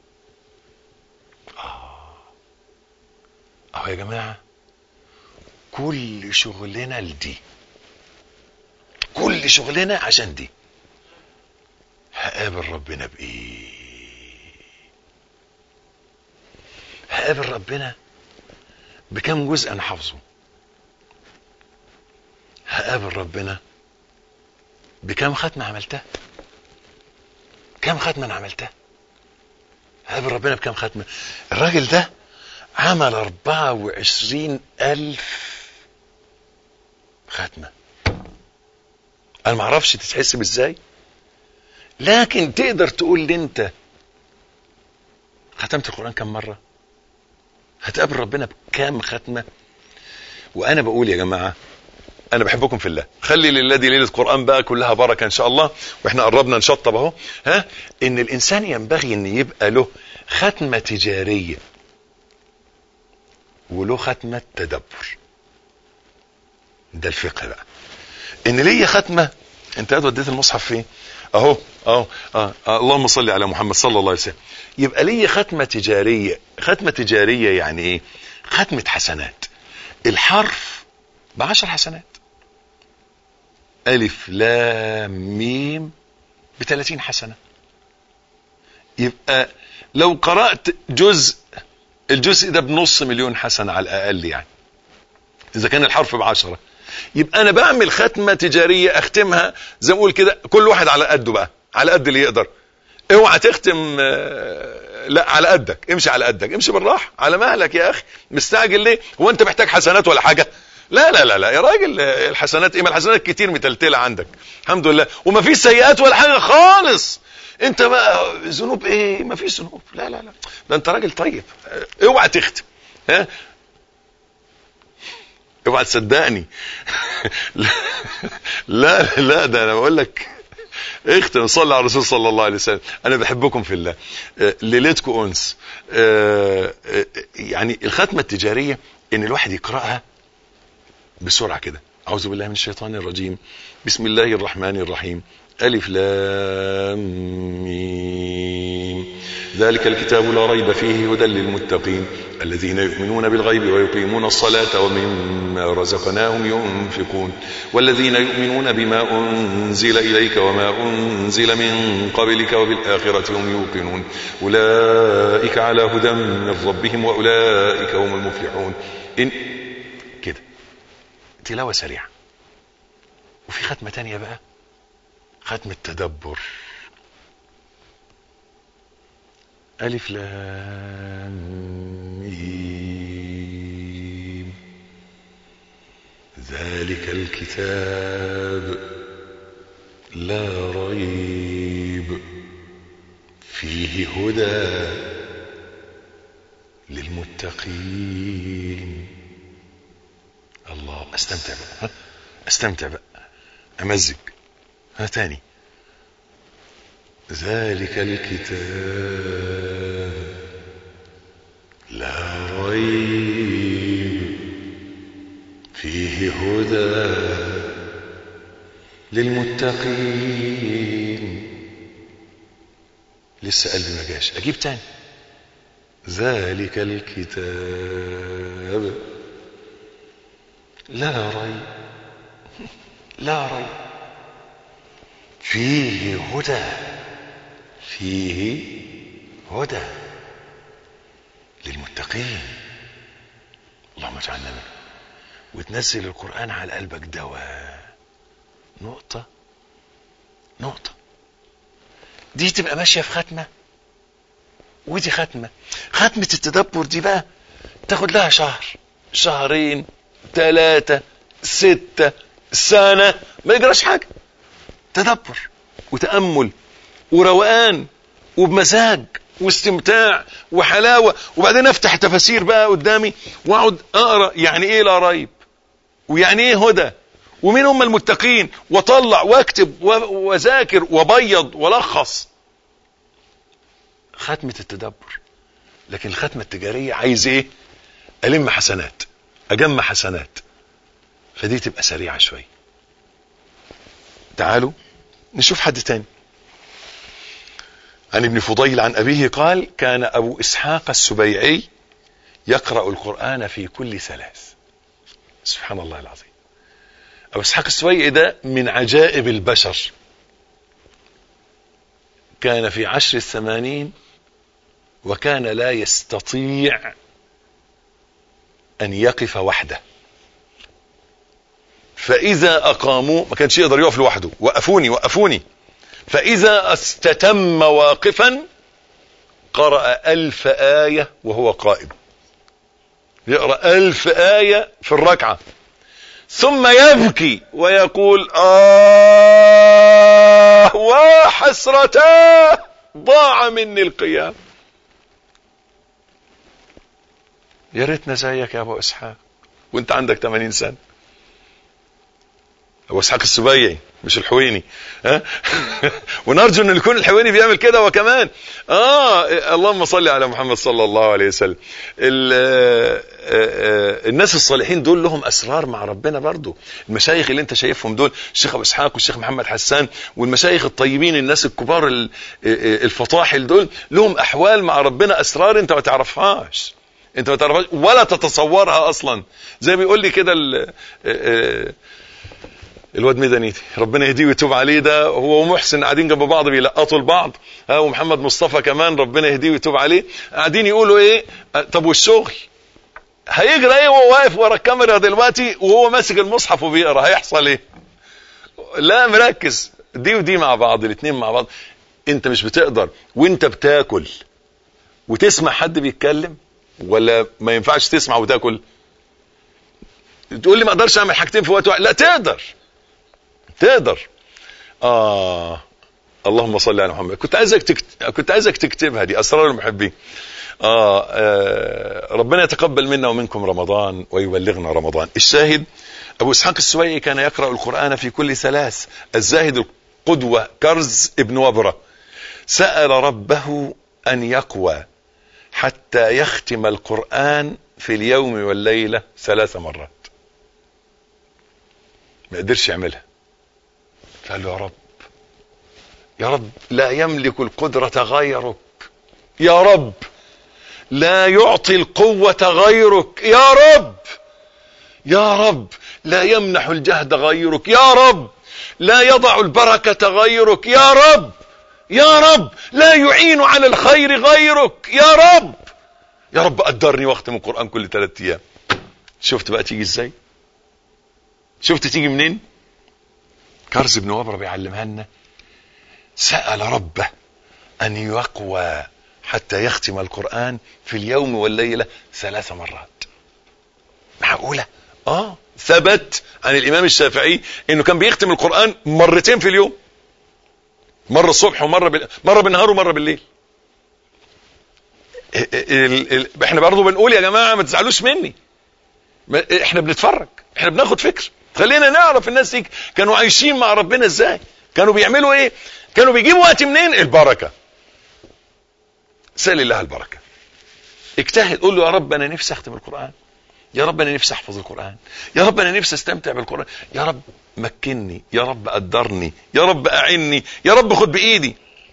آه. أهو يا جماعة كل شغلنا لدي كل شغلنا عشان دي هقابل ربنا بايه هقابل ربنا بكم جزء انا حافظه هقابل ربنا بكم ختمة عملتها كم ختمة انا عملتها هقابل ربنا بكم ختمة الراجل ده عمل اربعة وعشرين الف ختمة انا معرفش تتحسب ازاي لكن تقدر تقول لي انت ختمت القرآن كم مرة هتقابل ربنا بكام ختمة وانا بقول يا جماعة انا بحبكم في الله خلي لله دي ليلة قرآن بقى كلها بركة ان شاء الله واحنا قربنا نشطب اهو ها ان الانسان ينبغي ان يبقى له ختمة تجارية وله ختمة تدبر ده الفقه بقى ان ليا ختمة انت قاعد وديت المصحف فين اهو اهو آه. آه. اللهم صل على محمد صلى الله عليه وسلم يبقى ليا ختمة تجارية ختمة تجارية يعني ايه ختمة حسنات الحرف بعشر حسنات ألف لام ميم بثلاثين حسنة يبقى لو قرأت جزء الجزء ده بنص مليون حسنة على الأقل يعني إذا كان الحرف بعشرة يبقى أنا بعمل ختمة تجارية أختمها زي ما أقول كده كل واحد على قده بقى على قد اللي يقدر اوعى تختم لا على قدك امشي على قدك امشي بالراحه على مهلك يا اخي مستعجل ليه هو انت محتاج حسنات ولا حاجه لا لا لا لا يا راجل الحسنات ايه ما الحسنات كتير متلتله عندك الحمد لله وما فيش سيئات ولا حاجه خالص انت بقى ذنوب ايه ما فيش ذنوب لا لا لا ده انت راجل طيب اوعى تختم ها اوعى تصدقني لا لا ده انا بقول لك اختم صلى على الرسول صلى الله عليه وسلم انا بحبكم في الله ليلتكم انس يعني الختمه التجاريه ان الواحد يقراها بسرعه كده اعوذ بالله من الشيطان الرجيم بسم الله الرحمن الرحيم الف لام ميم ذلك الكتاب لا ريب فيه هدى للمتقين الذين يؤمنون بالغيب ويقيمون الصلاة ومما رزقناهم ينفقون والذين يؤمنون بما أنزل إليك وما أنزل من قبلك وبالآخرة هم يوقنون أولئك على هدى من ربهم وأولئك هم المفلحون إن كده تلاوة سريعة وفي ختمة تانية بقى ختم التدبر ألف لام ميم ذلك الكتاب لا ريب فيه هدى للمتقين الله استمتع بقى استمتع بقى امزج ها تاني ذلك الكتاب لا ريب فيه هدى للمتقين لسه قلبي ما جاش اجيب تاني ذلك الكتاب لا ريب لا ريب فيه هدى فيه هدى للمتقين اللهم اجعلنا منه وتنزل القرآن على قلبك دواء نقطة نقطة دي تبقى ماشية في ختمة ودي ختمة ختمة التدبر دي بقى تاخد لها شهر شهرين ثلاثة ستة سنة ما يجراش حاجة تدبر وتأمل وروقان وبمزاج واستمتاع وحلاوة وبعدين افتح تفاسير بقى قدامي واقعد اقرا يعني ايه لا ريب ويعني ايه هدى ومين هم المتقين واطلع واكتب واذاكر وبيض ولخص ختمة التدبر لكن الختمة التجارية عايز ايه الم حسنات اجمع حسنات فدي تبقى سريعة شوية تعالوا نشوف حد تاني عن ابن فضيل عن أبيه قال كان أبو إسحاق السبيعي يقرأ القرآن في كل ثلاث سبحان الله العظيم ابو اسحاق السويعي ده من عجائب البشر كان في عشر الثمانين وكان لا يستطيع ان يقف وحده فاذا اقاموه ما كانش يقدر يقف لوحده وقفوني وقفوني فاذا استتم واقفا قرأ ألف آية وهو قائم يقرأ ألف آية في الركعة ثم يبكي ويقول آه وحسرتاه ضاع مني القيام يا ريتنا زيك يا ابو اسحاق وانت عندك 80 سنه ابو اسحاق السبيعي مش الحويني ها ونرجو ان يكون الحويني بيعمل كده وكمان اه اللهم صل على محمد صلى الله عليه وسلم الناس الصالحين دول لهم اسرار مع ربنا برضو المشايخ اللي انت شايفهم دول الشيخ ابو اسحاق والشيخ محمد حسان والمشايخ الطيبين الناس الكبار الفطاحل دول لهم احوال مع ربنا اسرار انت ما تعرفهاش انت ما تعرفهاش ولا تتصورها اصلا زي ما بيقول لي كده الواد ميدانيتي ربنا يهديه ويتوب عليه ده هو ومحسن قاعدين جنب بعض بيلقطوا لبعض ها ومحمد مصطفى كمان ربنا يهديه ويتوب عليه قاعدين يقولوا ايه طب والشغل هيجري ايه وهو واقف ورا الكاميرا دلوقتي وهو ماسك المصحف وبيقرا هيحصل ايه لا مركز دي ودي مع بعض الاثنين مع بعض انت مش بتقدر وانت بتاكل وتسمع حد بيتكلم ولا ما ينفعش تسمع وتاكل تقول لي ما اقدرش اعمل حاجتين في وقت واحد لا تقدر تقدر اه اللهم صل على محمد كنت عايزك تكت... كنت عايزك تكتبها دي اسرار المحبين آه, اه ربنا يتقبل منا ومنكم رمضان ويبلغنا رمضان الشاهد ابو اسحاق السويعي كان يقرا القران في كل ثلاث الزاهد القدوه كرز ابن وبره سال ربه ان يقوى حتى يختم القران في اليوم والليله ثلاث مرات ما قدرش يعملها فقال له يا رب يا رب لا يملك القدرة غيرك يا رب لا يعطي القوة غيرك يا رب يا رب لا يمنح الجهد غيرك يا رب لا يضع البركة غيرك يا رب يا رب لا يعين على الخير غيرك يا رب يا رب قدرني واختم القرآن كل ثلاثة ايام شفت بقى تيجي ازاي شفت تيجي منين كرز بن وبره بيعلمها لنا سأل ربه أن يقوى حتى يختم القرآن في اليوم والليلة ثلاث مرات معقولة اه ثبت عن الإمام الشافعي إنه كان بيختم القرآن مرتين في اليوم مرة الصبح ومرة بال... مرة بالنهار ومرة بالليل ال... ال... احنا برضه بنقول يا جماعة ما تزعلوش مني احنا بنتفرج احنا بناخد فكر خلينا نعرف الناس دي كانوا عايشين مع ربنا ازاي كانوا بيعملوا ايه كانوا بيجيبوا وقت منين البركة سأل الله البركة اجتهد قول له يا رب انا نفسي اختم القرآن يا رب انا نفسي احفظ القرآن يا رب انا نفسي استمتع بالقرآن يا رب مكني يا رب قدرني يا رب اعني يا رب خد بايدي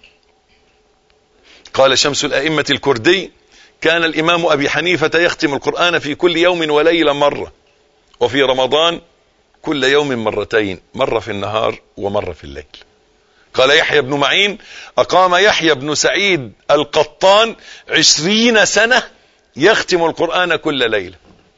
قال شمس الائمة الكردي كان الامام ابي حنيفة يختم القرآن في كل يوم وليلة مرة وفي رمضان كل يوم مرتين مرة في النهار ومرة في الليل قال يحيى بن معين أقام يحيى بن سعيد القطان عشرين سنة يختم القرآن كل ليلة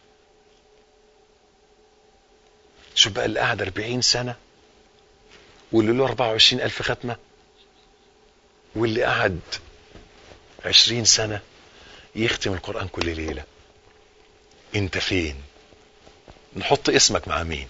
شوف بقى اللي قعد أربعين سنة واللي له أربعة وعشرين ألف ختمة واللي قعد عشرين سنة يختم القرآن كل ليلة انت فين نحط اسمك مع مين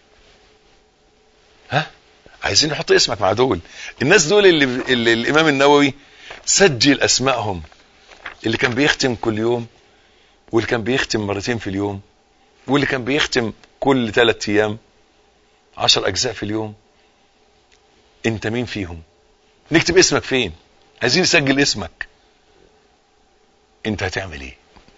ها عايزين نحط اسمك مع دول الناس دول اللي, اللي الامام النووي سجل اسمائهم اللي كان بيختم كل يوم واللي كان بيختم مرتين في اليوم واللي كان بيختم كل ثلاث ايام عشر اجزاء في اليوم انت مين فيهم نكتب اسمك فين عايزين نسجل اسمك انت هتعمل ايه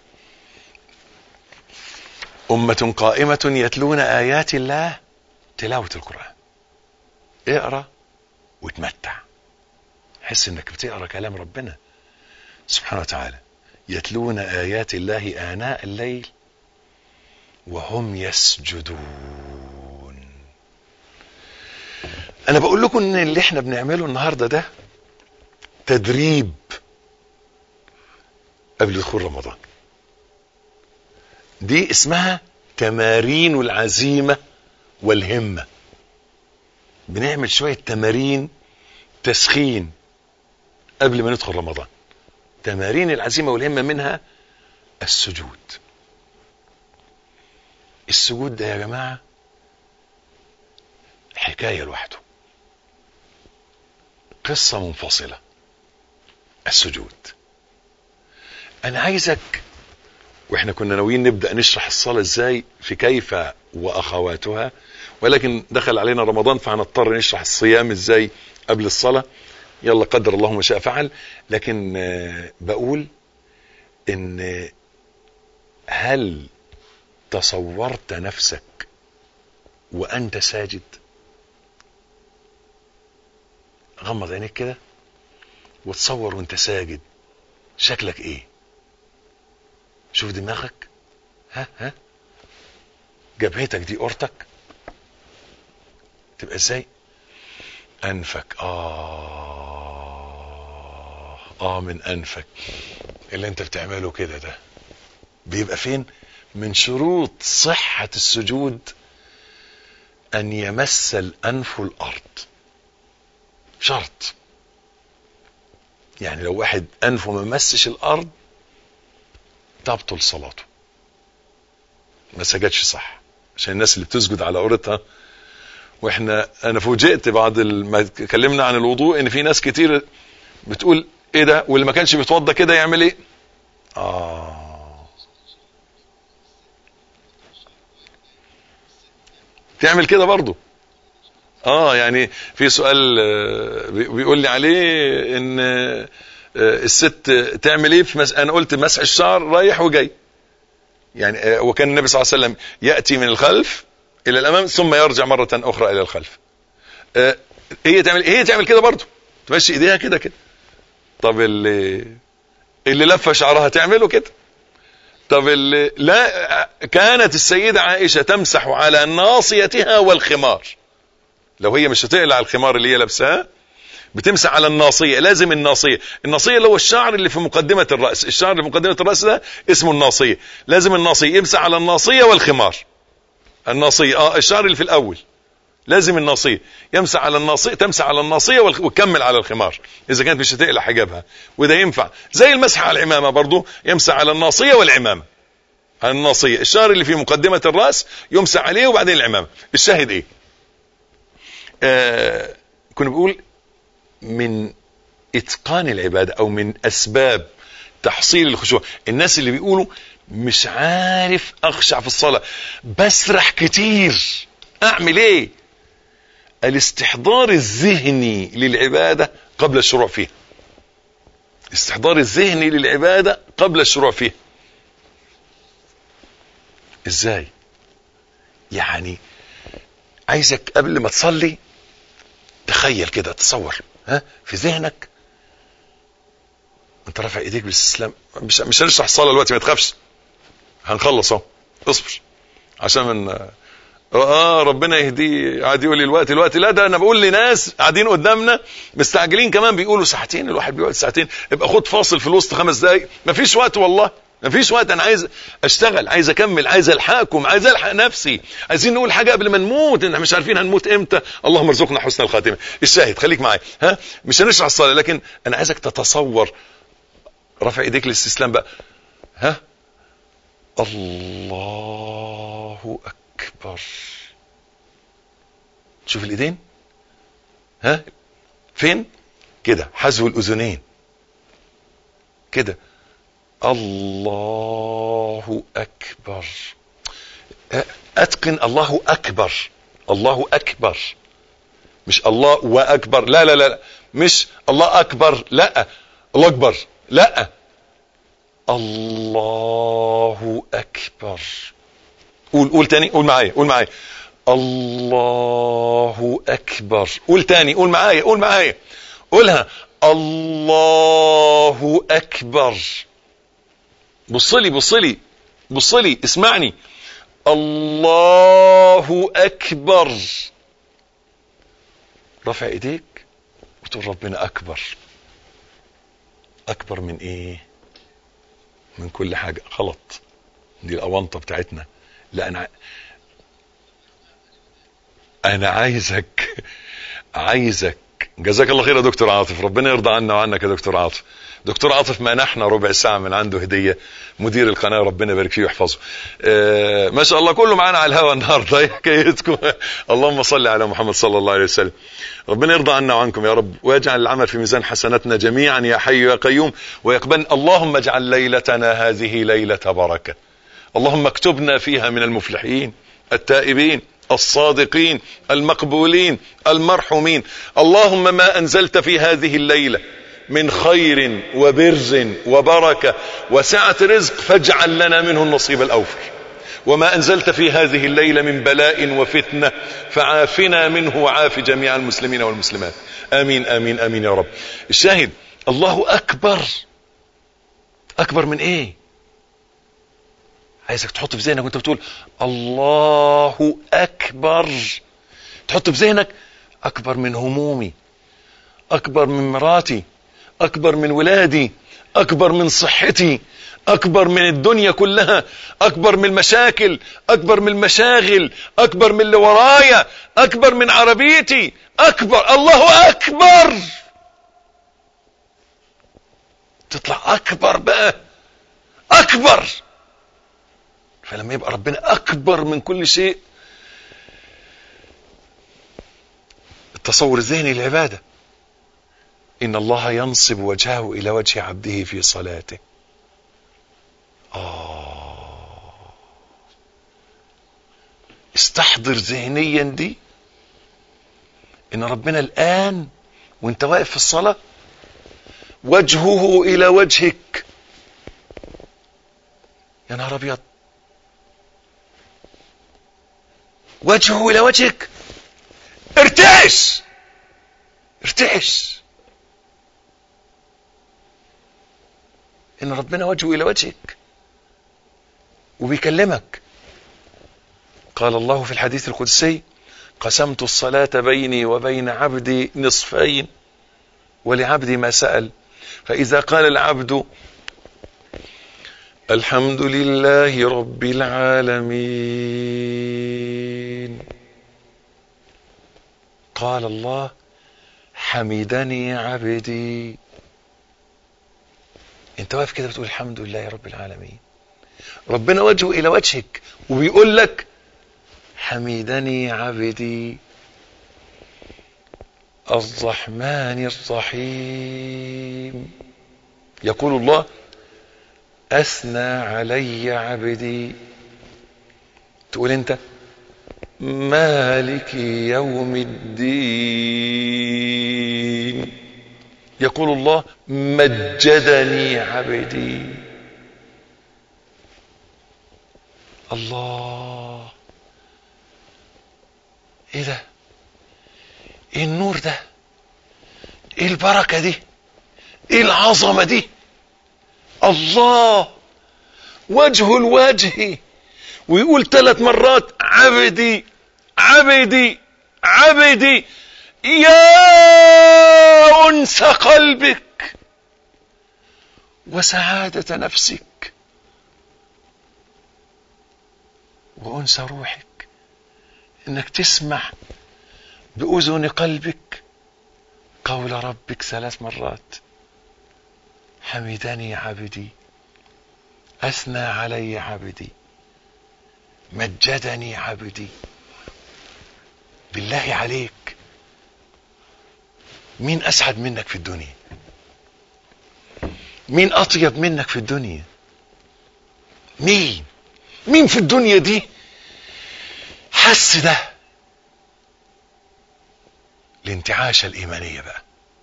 أمة قائمة يتلون آيات الله تلاوة القرآن اقرأ وتمتع حس انك بتقرأ كلام ربنا سبحانه وتعالى يتلون آيات الله آناء الليل وهم يسجدون انا بقول لكم ان اللي احنا بنعمله النهارده ده تدريب قبل دخول رمضان دي اسمها تمارين العزيمة والهمة بنعمل شوية تمارين تسخين قبل ما ندخل رمضان تمارين العزيمة والهمة منها السجود السجود ده يا جماعة حكاية لوحده قصة منفصلة السجود انا عايزك واحنا كنا ناويين نبدا نشرح الصلاه ازاي في كيف واخواتها ولكن دخل علينا رمضان فهنضطر نشرح الصيام ازاي قبل الصلاه يلا قدر الله ما شاء فعل لكن بقول ان هل تصورت نفسك وانت ساجد غمض عينيك كده وتصور وانت ساجد شكلك ايه شوف دماغك ها ها جبهتك دي اورتك تبقى ازاي انفك اه اه من انفك اللي انت بتعمله كده ده بيبقى فين من شروط صحة السجود ان يمس الانف الارض شرط يعني لو واحد انفه ما مسش الارض تبطل صلاته ما سجدش صح عشان الناس اللي بتسجد على عورتها واحنا انا فوجئت بعد ما اتكلمنا عن الوضوء ان في ناس كتير بتقول ايه ده واللي ما كانش بيتوضى كده يعمل ايه اه تعمل كده برضه اه يعني في سؤال بيقول لي عليه ان الست تعمل ايه في مس... انا قلت مسح الشعر رايح وجاي يعني وكان النبي صلى الله عليه وسلم ياتي من الخلف الى الامام ثم يرجع مره اخرى الى الخلف هي تعمل هي تعمل كده برضه تمشي ايديها كده كده طب اللي اللي لفه شعرها تعمله كده طب اللي لا كانت السيده عائشه تمسح على ناصيتها والخمار لو هي مش هتقلع الخمار اللي هي لابساه بتمسح على الناصية لازم الناصية الناصية اللي هو الشعر اللي في مقدمة الرأس الشعر اللي في مقدمة الرأس ده اسمه الناصية لازم الناصية يمسح على الناصية والخمار الناصية اه الشعر اللي في الأول لازم الناصية يمسح على الناصية تمسح على الناصية وتكمل على الخمار إذا كانت مش هتقلع حجابها وده ينفع زي المسح على العمامة برضو يمسح على الناصية والعمامة على الناصية الشعر اللي في مقدمة الرأس يمسح عليه وبعدين العمامة الشاهد ايه آه كنا بقول من اتقان العبادة او من اسباب تحصيل الخشوع الناس اللي بيقولوا مش عارف اخشع في الصلاة بسرح كتير اعمل ايه الاستحضار الذهني للعبادة قبل الشروع فيها استحضار الذهني للعبادة قبل الشروع فيها ازاي يعني عايزك قبل ما تصلي تخيل كده تصور ها في ذهنك انت رافع ايديك بالاستسلام مش مش هنشرح الصلاه دلوقتي ما تخافش هنخلص اهو اصبر عشان من اه ربنا يهديه قاعد يقول لي الوقت الوقت لا ده انا بقول لناس قاعدين قدامنا مستعجلين كمان بيقولوا ساعتين الواحد بيقعد ساعتين ابقى خد فاصل في الوسط خمس دقايق مفيش وقت والله مفيش وقت انا عايز اشتغل عايز اكمل عايز الحقكم عايز الحق نفسي عايزين نقول حاجه قبل ما نموت احنا مش عارفين هنموت امتى اللهم ارزقنا حسن الخاتمه الشاهد خليك معايا ها مش هنشرح الصلاه لكن انا عايزك تتصور رفع ايديك للاستسلام بقى ها الله اكبر شوف الايدين ها فين كده حذو الاذنين كده الله اكبر اتقن الله اكبر الله اكبر مش الله واكبر لا لا لا مش الله اكبر لا الله اكبر لا الله اكبر قول قول تاني قول معايا قول معايا الله اكبر قول تاني قول معايا قول معايا قولها الله اكبر بص لي بص لي بص لي اسمعني الله اكبر رفع ايديك وتقول ربنا اكبر اكبر من ايه من كل حاجة غلط دي الاونطة بتاعتنا لا انا انا عايزك عايزك جزاك الله خير يا دكتور عاطف ربنا يرضى عنا وعنك يا دكتور عاطف دكتور عاطف منحنا ربع ساعة من عنده هدية مدير القناة ربنا يبارك فيه ويحفظه آه ما شاء الله كله معانا على الهوا النهاردة ايه حكايتكم اللهم صل على محمد صلى الله عليه وسلم ربنا يرضى عنا وعنكم يا رب ويجعل العمل في ميزان حسناتنا جميعا يا حي يا قيوم ويقبل اللهم اجعل ليلتنا هذه ليلة بركة اللهم اكتبنا فيها من المفلحين التائبين الصادقين المقبولين المرحومين اللهم ما انزلت في هذه الليله من خير وبر وبركه وسعه رزق فاجعل لنا منه النصيب الاوفر وما انزلت في هذه الليله من بلاء وفتنه فعافنا منه وعاف جميع المسلمين والمسلمات امين امين امين يا رب الشاهد الله اكبر اكبر من ايه عايزك تحط في ذهنك وانت بتقول الله اكبر تحط في ذهنك اكبر من همومي اكبر من مراتي اكبر من ولادي اكبر من صحتي اكبر من الدنيا كلها اكبر من المشاكل اكبر من المشاغل اكبر من اللي ورايا اكبر من عربيتي اكبر الله اكبر تطلع اكبر بقى اكبر فلما يبقى ربنا اكبر من كل شيء التصور الذهني للعبادة ان الله ينصب وجهه الى وجه عبده في صلاته آه استحضر ذهنيا دي ان ربنا الان وانت واقف في الصلاة وجهه الى وجهك يا نهار ابيض وجهه الى وجهك ارتعش ارتعش ان ربنا وجهه الى وجهك وبيكلمك قال الله في الحديث القدسي قسمت الصلاة بيني وبين عبدي نصفين ولعبدي ما سأل فإذا قال العبد الحمد لله رب العالمين قال الله حمدني عبدي انت واقف كده بتقول الحمد لله رب العالمين ربنا وجهه الى وجهك وبيقول لك حمدني عبدي الرحمن الرحيم يقول الله اثنى علي عبدي تقول انت مالك يوم الدين يقول الله مجدني عبدي الله ايه ده ايه النور ده ايه البركة دي ايه العظمة دي الله وجه الوجه ويقول ثلاث مرات عبدي عبدي عبدي يا انس قلبك وسعادة نفسك وانس روحك انك تسمع باذن قلبك قول ربك ثلاث مرات حمدني عبدي اثنى علي عبدي مجدني عبدي بالله عليك مين اسعد منك في الدنيا مين اطيب منك في الدنيا مين مين في الدنيا دي حس ده الانتعاشة الإيمانية بقى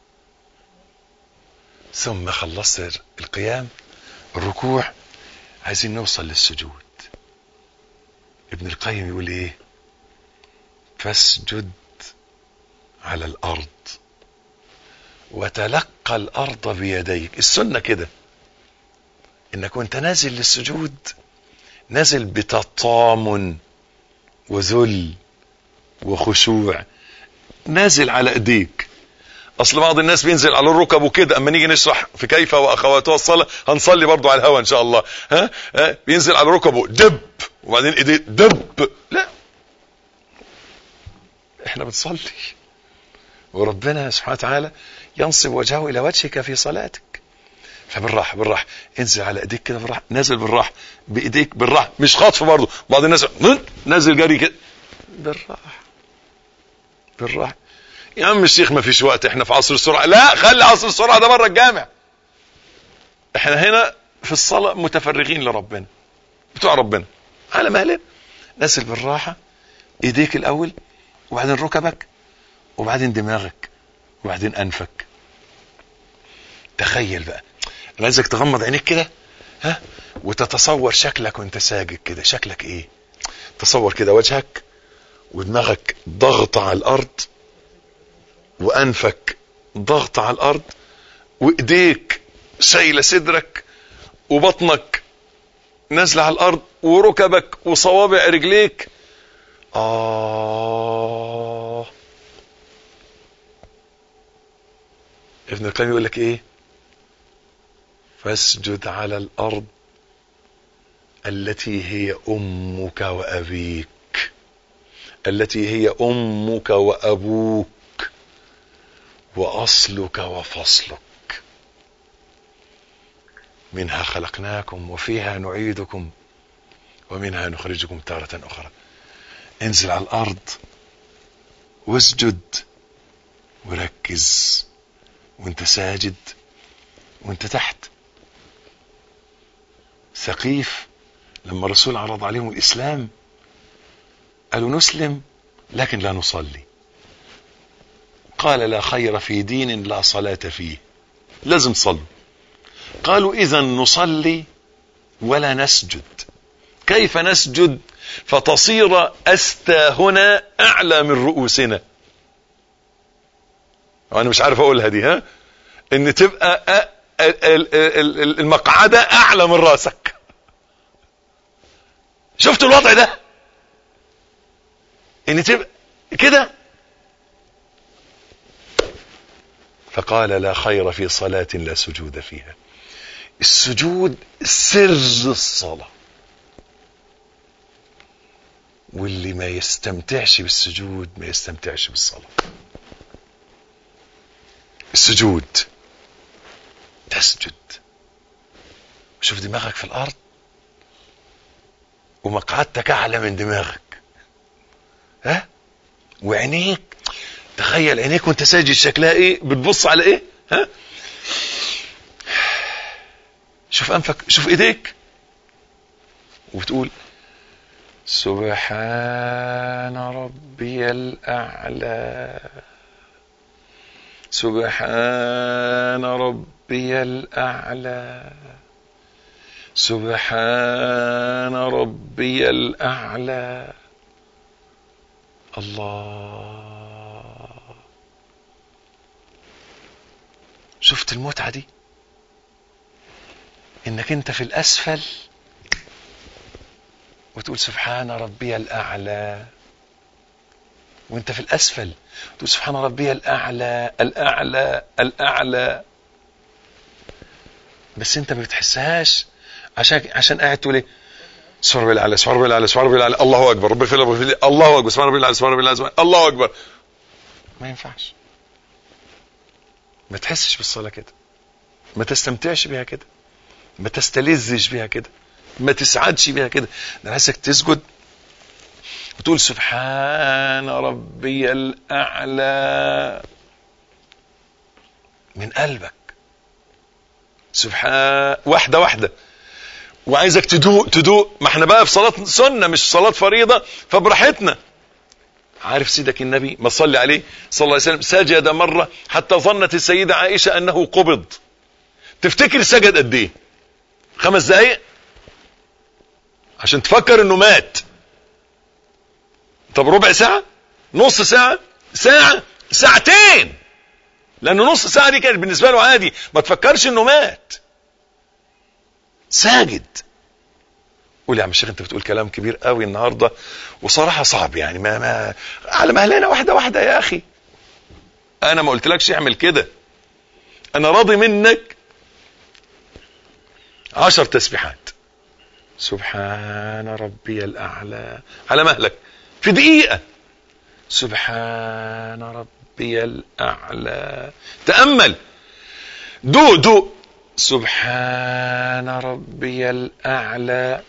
ثم خلصت القيام الركوع عايزين نوصل للسجود ابن القيم يقول ايه فاسجد على الارض وتلقى الارض بيديك السنه كده انك وانت نازل للسجود نازل بتطامن وذل وخشوع نازل على ايديك اصل بعض الناس بينزل على الركب وكده اما نيجي نشرح في كيف واخواتها الصلاه هنصلي برضو على الهوا ان شاء الله ها, ها؟ بينزل على ركبه دب وبعدين ايديه دب لا احنا بنصلي وربنا سبحانه وتعالى ينصب وجهه الى وجهك في صلاتك فبالراحه بالراحه انزل على ايديك كده بالراحه نازل بالراحه بايديك بالراحه مش خطف برضه بعض الناس نازل جري كده بالراحه بالراحه يا عم الشيخ ما فيش وقت احنا في عصر السرعه لا خلي عصر السرعه ده بره الجامع احنا هنا في الصلاه متفرغين لربنا بتوع ربنا على مهلنا نازل بالراحه ايديك الاول وبعدين ركبك وبعدين دماغك وبعدين انفك تخيل بقى انا عايزك تغمض عينيك كده ها وتتصور شكلك وانت ساجد كده شكلك ايه تصور كده وجهك ودماغك ضغط على الارض وانفك ضغط على الارض وايديك شايله صدرك وبطنك نازله على الارض وركبك وصوابع رجليك آه ابن القيم يقول لك ايه فاسجد على الارض التي هي امك وابيك التي هي امك وابوك واصلك وفصلك منها خلقناكم وفيها نعيدكم ومنها نخرجكم تارة اخرى انزل على الارض واسجد وركز وانت ساجد وانت تحت ثقيف لما الرسول عرض عليهم الاسلام قالوا نسلم لكن لا نصلي قال لا خير في دين لا صلاة فيه لازم صلوا قالوا اذا نصلي ولا نسجد كيف نسجد فتصير استاهنا اعلى من رؤوسنا وانا مش عارف اقولها دي ها ان تبقى المقعدة اعلى من راسك شفتوا الوضع ده ان تبقى كده فقال لا خير في صلاة لا سجود فيها السجود سر الصلاة واللي ما يستمتعش بالسجود ما يستمتعش بالصلاة السجود تسجد شوف دماغك في الارض ومقعدتك اعلى من دماغك ها وعينيك تخيل عينيك وانت ساجد شكلها ايه بتبص على ايه ها شوف انفك شوف ايديك وبتقول سبحان ربي الاعلى سبحان ربي الأعلى سبحان ربي الأعلى الله شفت المتعة دي انك انت في الاسفل وتقول سبحان ربي الاعلى وانت في الاسفل تقول سبحان ربي الاعلى الاعلى الاعلى بس انت ما بتحسهاش عشان عشان قاعد تقول ايه سبحان ربي الاعلى سبحان ربي الاعلى سبحان ربي الاعلى الله اكبر ربي في ربي الله اكبر سبحان ربي الاعلى سبحان ربي الاعلى الله اكبر ما ينفعش ما تحسش بالصلاه كده ما تستمتعش بيها كده ما تستلذش بيها كده ما تسعدش بيها كده ده عايزك تسجد وتقول سبحان ربي الأعلى من قلبك سبحان واحدة واحدة وعايزك تدوق تدوق ما احنا بقى في صلاة سنة مش صلاة فريضة فبراحتنا عارف سيدك النبي ما صلي عليه صلى الله عليه وسلم سجد مرة حتى ظنت السيدة عائشة أنه قبض تفتكر سجد قد ايه خمس دقايق عشان تفكر انه مات طب ربع ساعة نص ساعة ساعة ساعتين لانه نص ساعة دي كانت بالنسبة له عادي ما تفكرش انه مات ساجد قول يا عم الشيخ انت بتقول كلام كبير قوي النهارده وصراحه صعب يعني ما ما على مهلنا واحده واحده يا اخي انا ما قلتلكش اعمل كده انا راضي منك عشر تسبيحات سبحان ربي الاعلى على مهلك في دقيقه سبحان ربي الاعلى تامل دوق دوق سبحان ربي الاعلى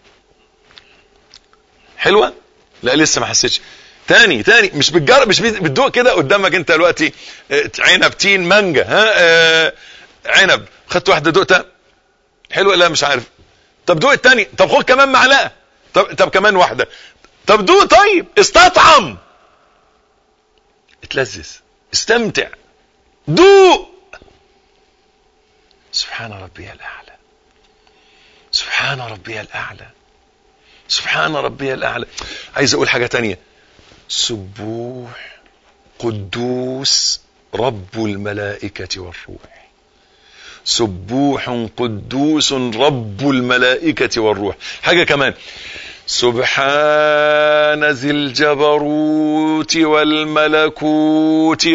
حلوه لا لسه ما حسيتش تاني تاني مش بتجرب مش بتدوق كده قدامك انت دلوقتي اه، عنب تين مانجا ها اه، عنب خدت واحده دقتها حلوه لا مش عارف طب دوق التاني طب خد كمان معلقه طب طب كمان واحده طب دوق طيب استطعم اتلذذ استمتع دوق سبحان ربي الاعلى سبحان ربي الاعلى سبحان ربي الاعلى عايز اقول حاجه تانية سبوح قدوس رب الملائكه والروح سبوح قدوس رب الملائكه والروح حاجه كمان سبحان ذي الجبروت والملكوت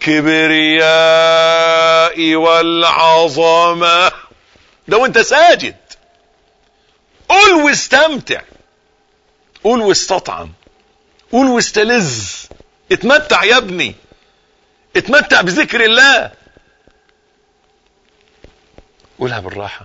والكبرياء والعظمه ده وانت ساجد قول واستمتع قول واستطعم قول واستلذ اتمتع يا ابني اتمتع بذكر الله قولها بالراحة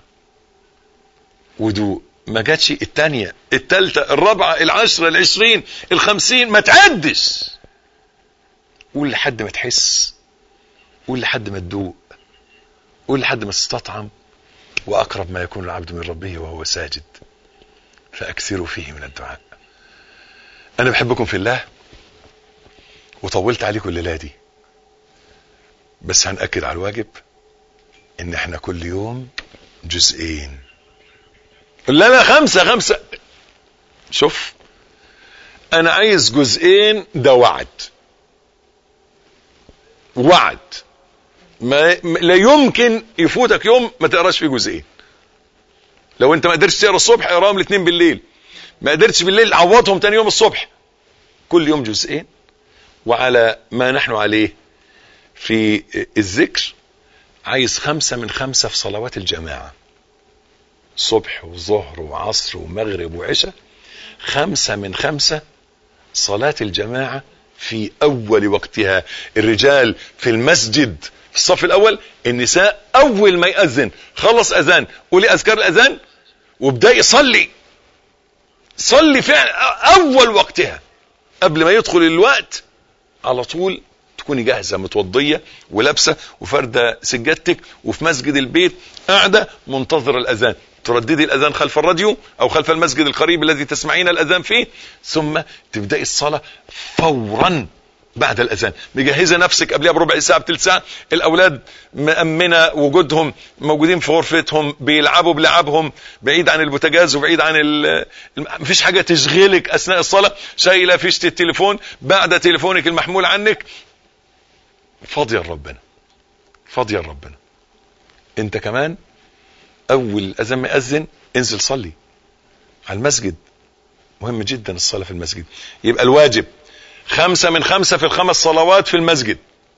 ودوق ما جاتش التانية التالتة الرابعة العشرة العشرين الخمسين ما تعدش قول لحد ما تحس قول لحد ما تدوق قول لحد ما تستطعم وأقرب ما يكون العبد من ربه وهو ساجد فأكثروا فيه من الدعاء أنا بحبكم في الله وطولت عليكم الليلة دي بس هنأكد على الواجب إن احنا كل يوم جزئين لا لا خمسة خمسة شوف أنا عايز جزئين ده وعد وعد ما لا يمكن يفوتك يوم ما تقراش فيه جزئين لو انت ما قدرتش تقرا الصبح اقراهم الاثنين بالليل ما قدرتش بالليل عوضهم تاني يوم الصبح كل يوم جزئين وعلى ما نحن عليه في الذكر عايز خمسة من خمسة في صلوات الجماعة صبح وظهر وعصر ومغرب وعشاء خمسة من خمسة صلاة الجماعة في أول وقتها الرجال في المسجد في الصف الأول النساء أول ما يأذن خلص أذان قولي أذكار الأذان وابدأ يصلي صلي فعلا أول وقتها قبل ما يدخل الوقت على طول تكوني جاهزة متوضية ولابسة وفردة سجادتك وفي مسجد البيت قاعدة منتظرة الأذان ترددي الأذان خلف الراديو أو خلف المسجد القريب الذي تسمعين الأذان فيه ثم تبدأي الصلاة فورا بعد الأذان مجهزة نفسك قبلها بربع ساعة بثلث ساعة الأولاد مأمنة وجودهم موجودين في غرفتهم بيلعبوا بلعبهم بعيد عن البوتاجاز وبعيد عن ال... مفيش حاجة تشغلك أثناء الصلاة شايلة فيشة التليفون بعد تليفونك المحمول عنك فاضية لربنا فاضية لربنا انت كمان اول الاذان ما ياذن انزل صلي على المسجد مهم جدا الصلاة في المسجد يبقى الواجب خمسة من خمسة في الخمس صلوات في المسجد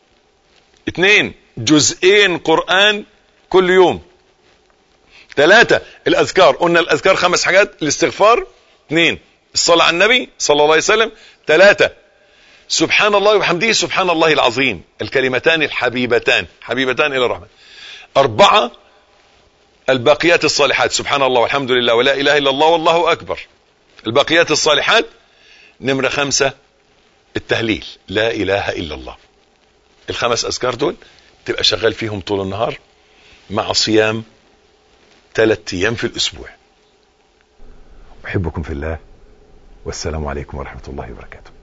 اثنين جزئين قرآن كل يوم ثلاثة الأذكار قلنا الأذكار خمس حاجات الاستغفار اثنين الصلاة على النبي صلى الله عليه وسلم ثلاثة سبحان الله وبحمده سبحان الله العظيم الكلمتان الحبيبتان حبيبتان إلى الرحمن أربعة الباقيات الصالحات سبحان الله والحمد لله ولا إله إلا الله والله أكبر الباقيات الصالحات نمرة خمسة التهليل لا إله إلا الله الخمس أذكار دول تبقى شغال فيهم طول النهار مع صيام ثلاثة أيام في الأسبوع أحبكم في الله والسلام عليكم ورحمة الله وبركاته